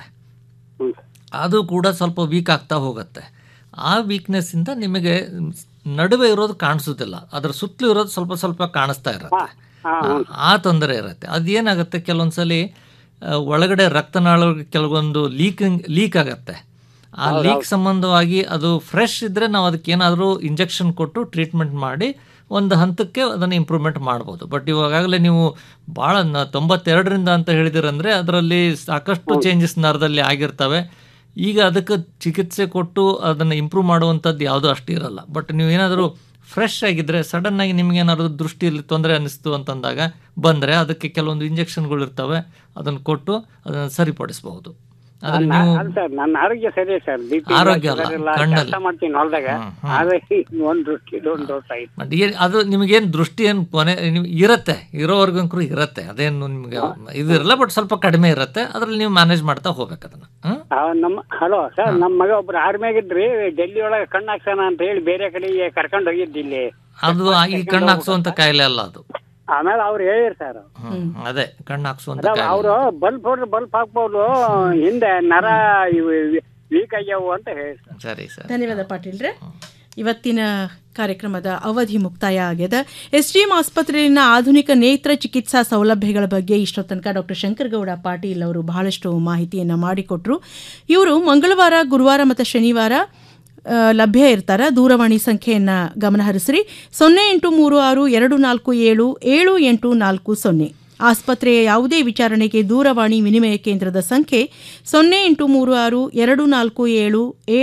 [SPEAKER 3] ಅದು ಕೂಡ ಸ್ವಲ್ಪ ವೀಕ್ ಆಗ್ತಾ ಹೋಗುತ್ತೆ ಆ ವೀಕ್ನೆಸ್ಸಿಂದ ನಿಮಗೆ ನಡುವೆ ಇರೋದು ಕಾಣಿಸೋದಿಲ್ಲ ಅದರ ಸುತ್ತಲೂ ಇರೋದು ಸ್ವಲ್ಪ ಸ್ವಲ್ಪ ಕಾಣಿಸ್ತಾ ಇರುತ್ತೆ ಆ, ಆ ತೊಂದರೆ ಇರುತ್ತೆ ಅದೇನಾಗುತ್ತೆ ಕೆಲವೊಂದ್ಸಲಿ ಆ, ಒಳಗಡೆ ರಕ್ತನಾಳ ಕೆಲವೊಂದು ಲೀಕಿಂಗ್ ಲೀಕ್ ಆಗತ್ತೆ ಆ
[SPEAKER 12] ಹೌದು,
[SPEAKER 3] ಲೀಕ್
[SPEAKER 12] ಹೌದು.
[SPEAKER 3] ಸಂಬಂಧವಾಗಿ ಅದು ಫ್ರೆಶ್ ಇದ್ದರೆ ನಾವು ಅದಕ್ಕೆ ಏನಾದರೂ ಇಂಜೆಕ್ಷನ್ ಕೊಟ್ಟು ಟ್ರೀಟ್ಮೆಂಟ್ ಮಾಡಿ ಒಂದು ಹಂತಕ್ಕೆ ಅದನ್ನು ಇಂಪ್ರೂವ್ಮೆಂಟ್ ಮಾಡ್ಬೋದು ಬಟ್ ಇವಾಗಲೇ ನೀವು ಭಾಳ ನ- ತೊಂಬತ್ತೆರಡರಿಂದ ಅಂತ ಹೇಳಿದಿರಂದರೆ ಅದರಲ್ಲಿ ಸಾಕಷ್ಟು ಚೇಂಜಸ್ ನರದಲ್ಲಿ ಆಗಿರ್ತವೆ ಈಗ ಅದಕ್ಕೆ ಚಿಕಿತ್ಸೆ ಕೊಟ್ಟು ಅದನ್ನು ಇಂಪ್ರೂವ್ ಮಾಡುವಂಥದ್ದು ಯಾವುದೂ ಅಷ್ಟು ಇರಲ್ಲ ಬಟ್ ನೀವು ಏನಾದರೂ ಫ್ರೆಶ್ ಆಗಿದ್ದರೆ ಸಡನ್ನಾಗಿ ನಿಮ್ಗೆ ಏನಾದರೂ ದೃಷ್ಟಿಯಲ್ಲಿ ತೊಂದರೆ ಅನ್ನಿಸ್ತು ಅಂತಂದಾಗ ಬಂದರೆ ಅದಕ್ಕೆ ಕೆಲವೊಂದು ಇಂಜೆಕ್ಷನ್ಗಳು ಇರ್ತವೆ ಅದನ್ನು ಕೊಟ್ಟು ಅದನ್ನು ಸರಿಪಡಿಸಬಹುದು ಆದರೆ ನೀವು
[SPEAKER 12] ಅಲ್ಲ ಸರ್ ನನ್ನ ಆರೋಗ್ಯ ಸರಿ ಸರ್ ಬಿ ಪಿ
[SPEAKER 3] ಆರೋಗ್ಯ ಅಲ್ಲ, ಕಣ್ಣಲ್ಲಿ.
[SPEAKER 12] ಕೆಲಸ ಮಾಡ್ತೀನಿ ಹೊಲದಾಗ ಆದ್ರೆ ಒಂದು ದೃಷ್ಟಿ ಒಂದು ದೋಷ ಐತೆ
[SPEAKER 3] ಬಟ್ ಏನ್ ಅದು ನಿಮಗೇನು ದೃಷ್ಟಿ ಏನು ಕೊನೆ ನಿಮ್ಗೆ ಇರುತ್ತೆ ಇರೋವರೆಗೂ ಇರುತ್ತೆ ಅದೇನು ನಿಮಗೆ ಇದು ಇರಲ್ಲ ಬಟ್ ಸ್ವಲ್ಪ ಕಡಿಮೆ ಇರುತ್ತೆ ಅದ್ರಲ್ಲಿ ನೀವು ಮ್ಯಾನೇಜ್ ಮಾಡ್ತಾ ಹೋಗ್ಬೇಕು ಅದನ್ನು
[SPEAKER 12] ಆ, ನಮ್ಮ ಹಲೋ ಸರ್ ನಮ್ಮ ಮಗ ಒಬ್ರು ಆರ್ಮಿಯಾಗ ಇದ್ರಿ ಡೆಲ್ಲಿ ಒಳಗೆ ಕಣ್ಣು ಹಾಕ್ಸೋಣ ಅಂತ ಹೇಳಿ ಬೇರೆ ಕಡೆಗೆ ಕರ್ಕೊಂಡು ಹೋಗಿದ್ದು ಇಲ್ಲಿ
[SPEAKER 3] ಅದು ಆ- ಈ ಕಣ್ಣು ಹಾಕ್ಸುವಂಥ ಕಾಯಿಲೆ ಅಲ್ಲ ಅದು
[SPEAKER 12] ಆಮೇಲೆ ಅವ್ರು ಹೇಳಿರ್ ಸರ್
[SPEAKER 3] ಹ್ಮ್, ಅದೇ ಕಣ್ಣು ಹಾಕ್ಸುವಂಥ
[SPEAKER 12] ಅದ
[SPEAKER 3] ಕಾಯಿಲೆ
[SPEAKER 12] ಅವರು ಬಲ್ಬ್ ಹೊಡ್ರಿ ಬಲ್ಬ್ ಹಾಕ್ಬೋದು ಹಿಂದೆ ನರ ವೀಕ್ ಆಗ್ಯಾವು ಅಂತ ಹೇಳಿ
[SPEAKER 3] ಸರಿ ಸರ್
[SPEAKER 4] ಧನ್ಯವಾದ ಪಾಟೀಲ್ರೆ ಇವತ್ತಿನ ಕಾರ್ಯಕ್ರಮದ ಅವಧಿ ಮುಕ್ತಾಯ ಆಗ್ಯದ ಎಸ್ ಡಿ ಎಂ ಆಸ್ಪತ್ರೆಯಲ್ಲಿನ ಆಧುನಿಕ ನೇತ್ರ ಚಿಕಿತ್ಸಾ ಸೌಲಭ್ಯಗಳ ಬಗ್ಗೆ ಇಷ್ಟೋ ತನಕ ಡಾಕ್ಟರ್ ಶಂಕರಗೌಡ ಪಾಟೀಲ್ ಅವರು ಬಹಳಷ್ಟು ಮಾಹಿತಿಯನ್ನು ಮಾಡಿಕೊಟ್ರು ಇವರು ಮಂಗಳವಾರ ಗುರುವಾರ ಮತ್ತು ಶನಿವಾರ ಆ, ಲಭ್ಯ ಇರ್ತಾರೆ ದೂರವಾಣಿ ಸಂಖ್ಯೆಯನ್ನು ಗಮನಹರಿಸ್ರಿ ಸೊನ್ನೆ ಎಂಟು ಮೂರು ಆರು ಎರಡು ನಾಲ್ಕು ಏಳು ಏಳು ಎಂಟು ನಾಲ್ಕು ಸೊನ್ನೆ ಆಸ್ಪತ್ರೆಯ ಯಾವುದೇ ವಿಚಾರಣೆಗೆ ದೂರವಾಣಿ ವಿನಿಮಯ ಕೇಂದ್ರದ ಸಂಖ್ಯೆ ಸೊನ್ನೆ ಎಂಟು ಮೂರು ಆರು ಎರಡು ನಾಲ್ಕು ಏಳು